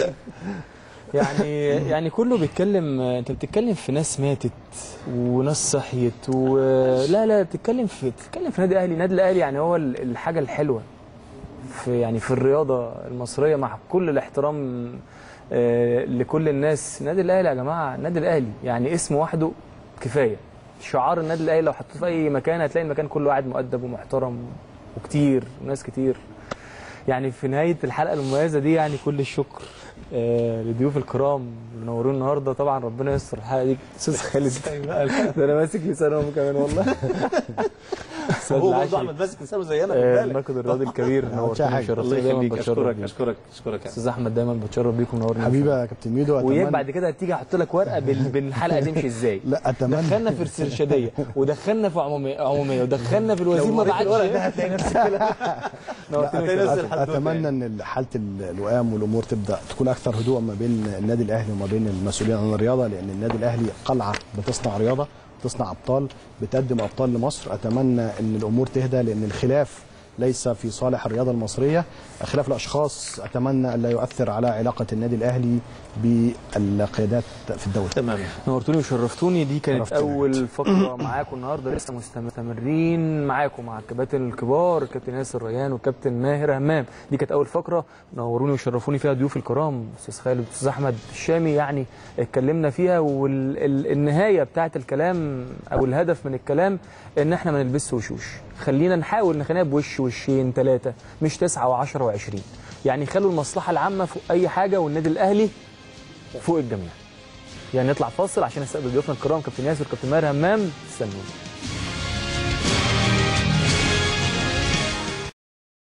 A: يعني يعني كله بيتكلم انت بتتكلم في ناس ماتت وناس صحيت ولا لا بتتكلم في بتتكلم في نادي اهلي نادي الاهلي يعني هو ال- الحاجه الحلوه في يعني في الرياضه المصريه مع كل الاحترام آه، لكل الناس نادي الاهلي يا جماعه النادي الاهلي يعني اسمه وحده كفايه شعار النادي الاهلي لو حطيته في اي مكان هتلاقي المكان كله قاعد مؤدب ومحترم وكتير وناس كتير يعني في نهايه الحلقه المميزه دي يعني كل الشكر آه لضيوف الكرام اللي نورونا النهارده طبعا ربنا يستر الحلقه دي استاذ خالد ده انا ماسك لسانهم كمان والله استاذ
B: هو برضه
A: العشري
B: احمد ماسك لسانه زينا
A: آه،
B: خد بالك.
A: الناقد الرياضي الكبير نورتني
C: حاجة.
B: الله
A: وشرفتني دايما
B: يخليك
A: بتشرف
B: اشكرك
A: بيك
B: اشكرك اشكرك
A: استاذ احمد دايما بتشرف بيكم منورني
C: حبيبي يا كابتن ميدو
A: واياك
C: أتمنى-
A: بعد كده هتيجي احط لك ورقه بال- بالحلقه تمشي ازاي
C: لا اتمنى
A: دخلنا في السرشديه ودخلنا في عموميه عموميه ودخلنا في الوزير
B: لو
A: ما
B: مريت الورق ده
A: بعدش
B: هتلاقي نفسك كده
A: نورتني
B: هتلاقي
A: وشرفتني.
B: نفس الحدوتة
C: اتمنى ان حاله ال- الوئام والامور تبدا تكون اكثر هدوء ما بين النادي الاهلي وما بين المسؤولين عن الرياضه لان النادي الاهلي قلعه بتصنع رياضه بتصنع ابطال بتقدم ابطال لمصر اتمنى ان الامور تهدى لان الخلاف ليس في صالح الرياضه المصريه خلاف الاشخاص اتمنى ان لا يؤثر على علاقه النادي الاهلي بالقيادات في الدوله
B: تمام
A: نورتوني وشرفتوني دي كانت
C: شرفتني.
A: اول فقره معاكم النهارده لسه مستمرين معاكم مع الكباتن الكبار الكابتن ياسر ريان والكابتن ماهر همام دي كانت اول فقره نوروني وشرفوني فيها ضيوف الكرام استاذ خالد استاذ احمد الشامي يعني اتكلمنا فيها والنهايه بتاعه الكلام او الهدف من الكلام ان احنا ما نلبسش وشوش خلينا نحاول نخليها بوش وشين ثلاثه مش تسعه و10 و20 يعني خلوا المصلحه العامه فوق اي حاجه والنادي الاهلي فوق الجميع يعني نطلع فاصل عشان نستقبل ضيوفنا الكرام كابتن ياسر كابتن ماهر همام استنونا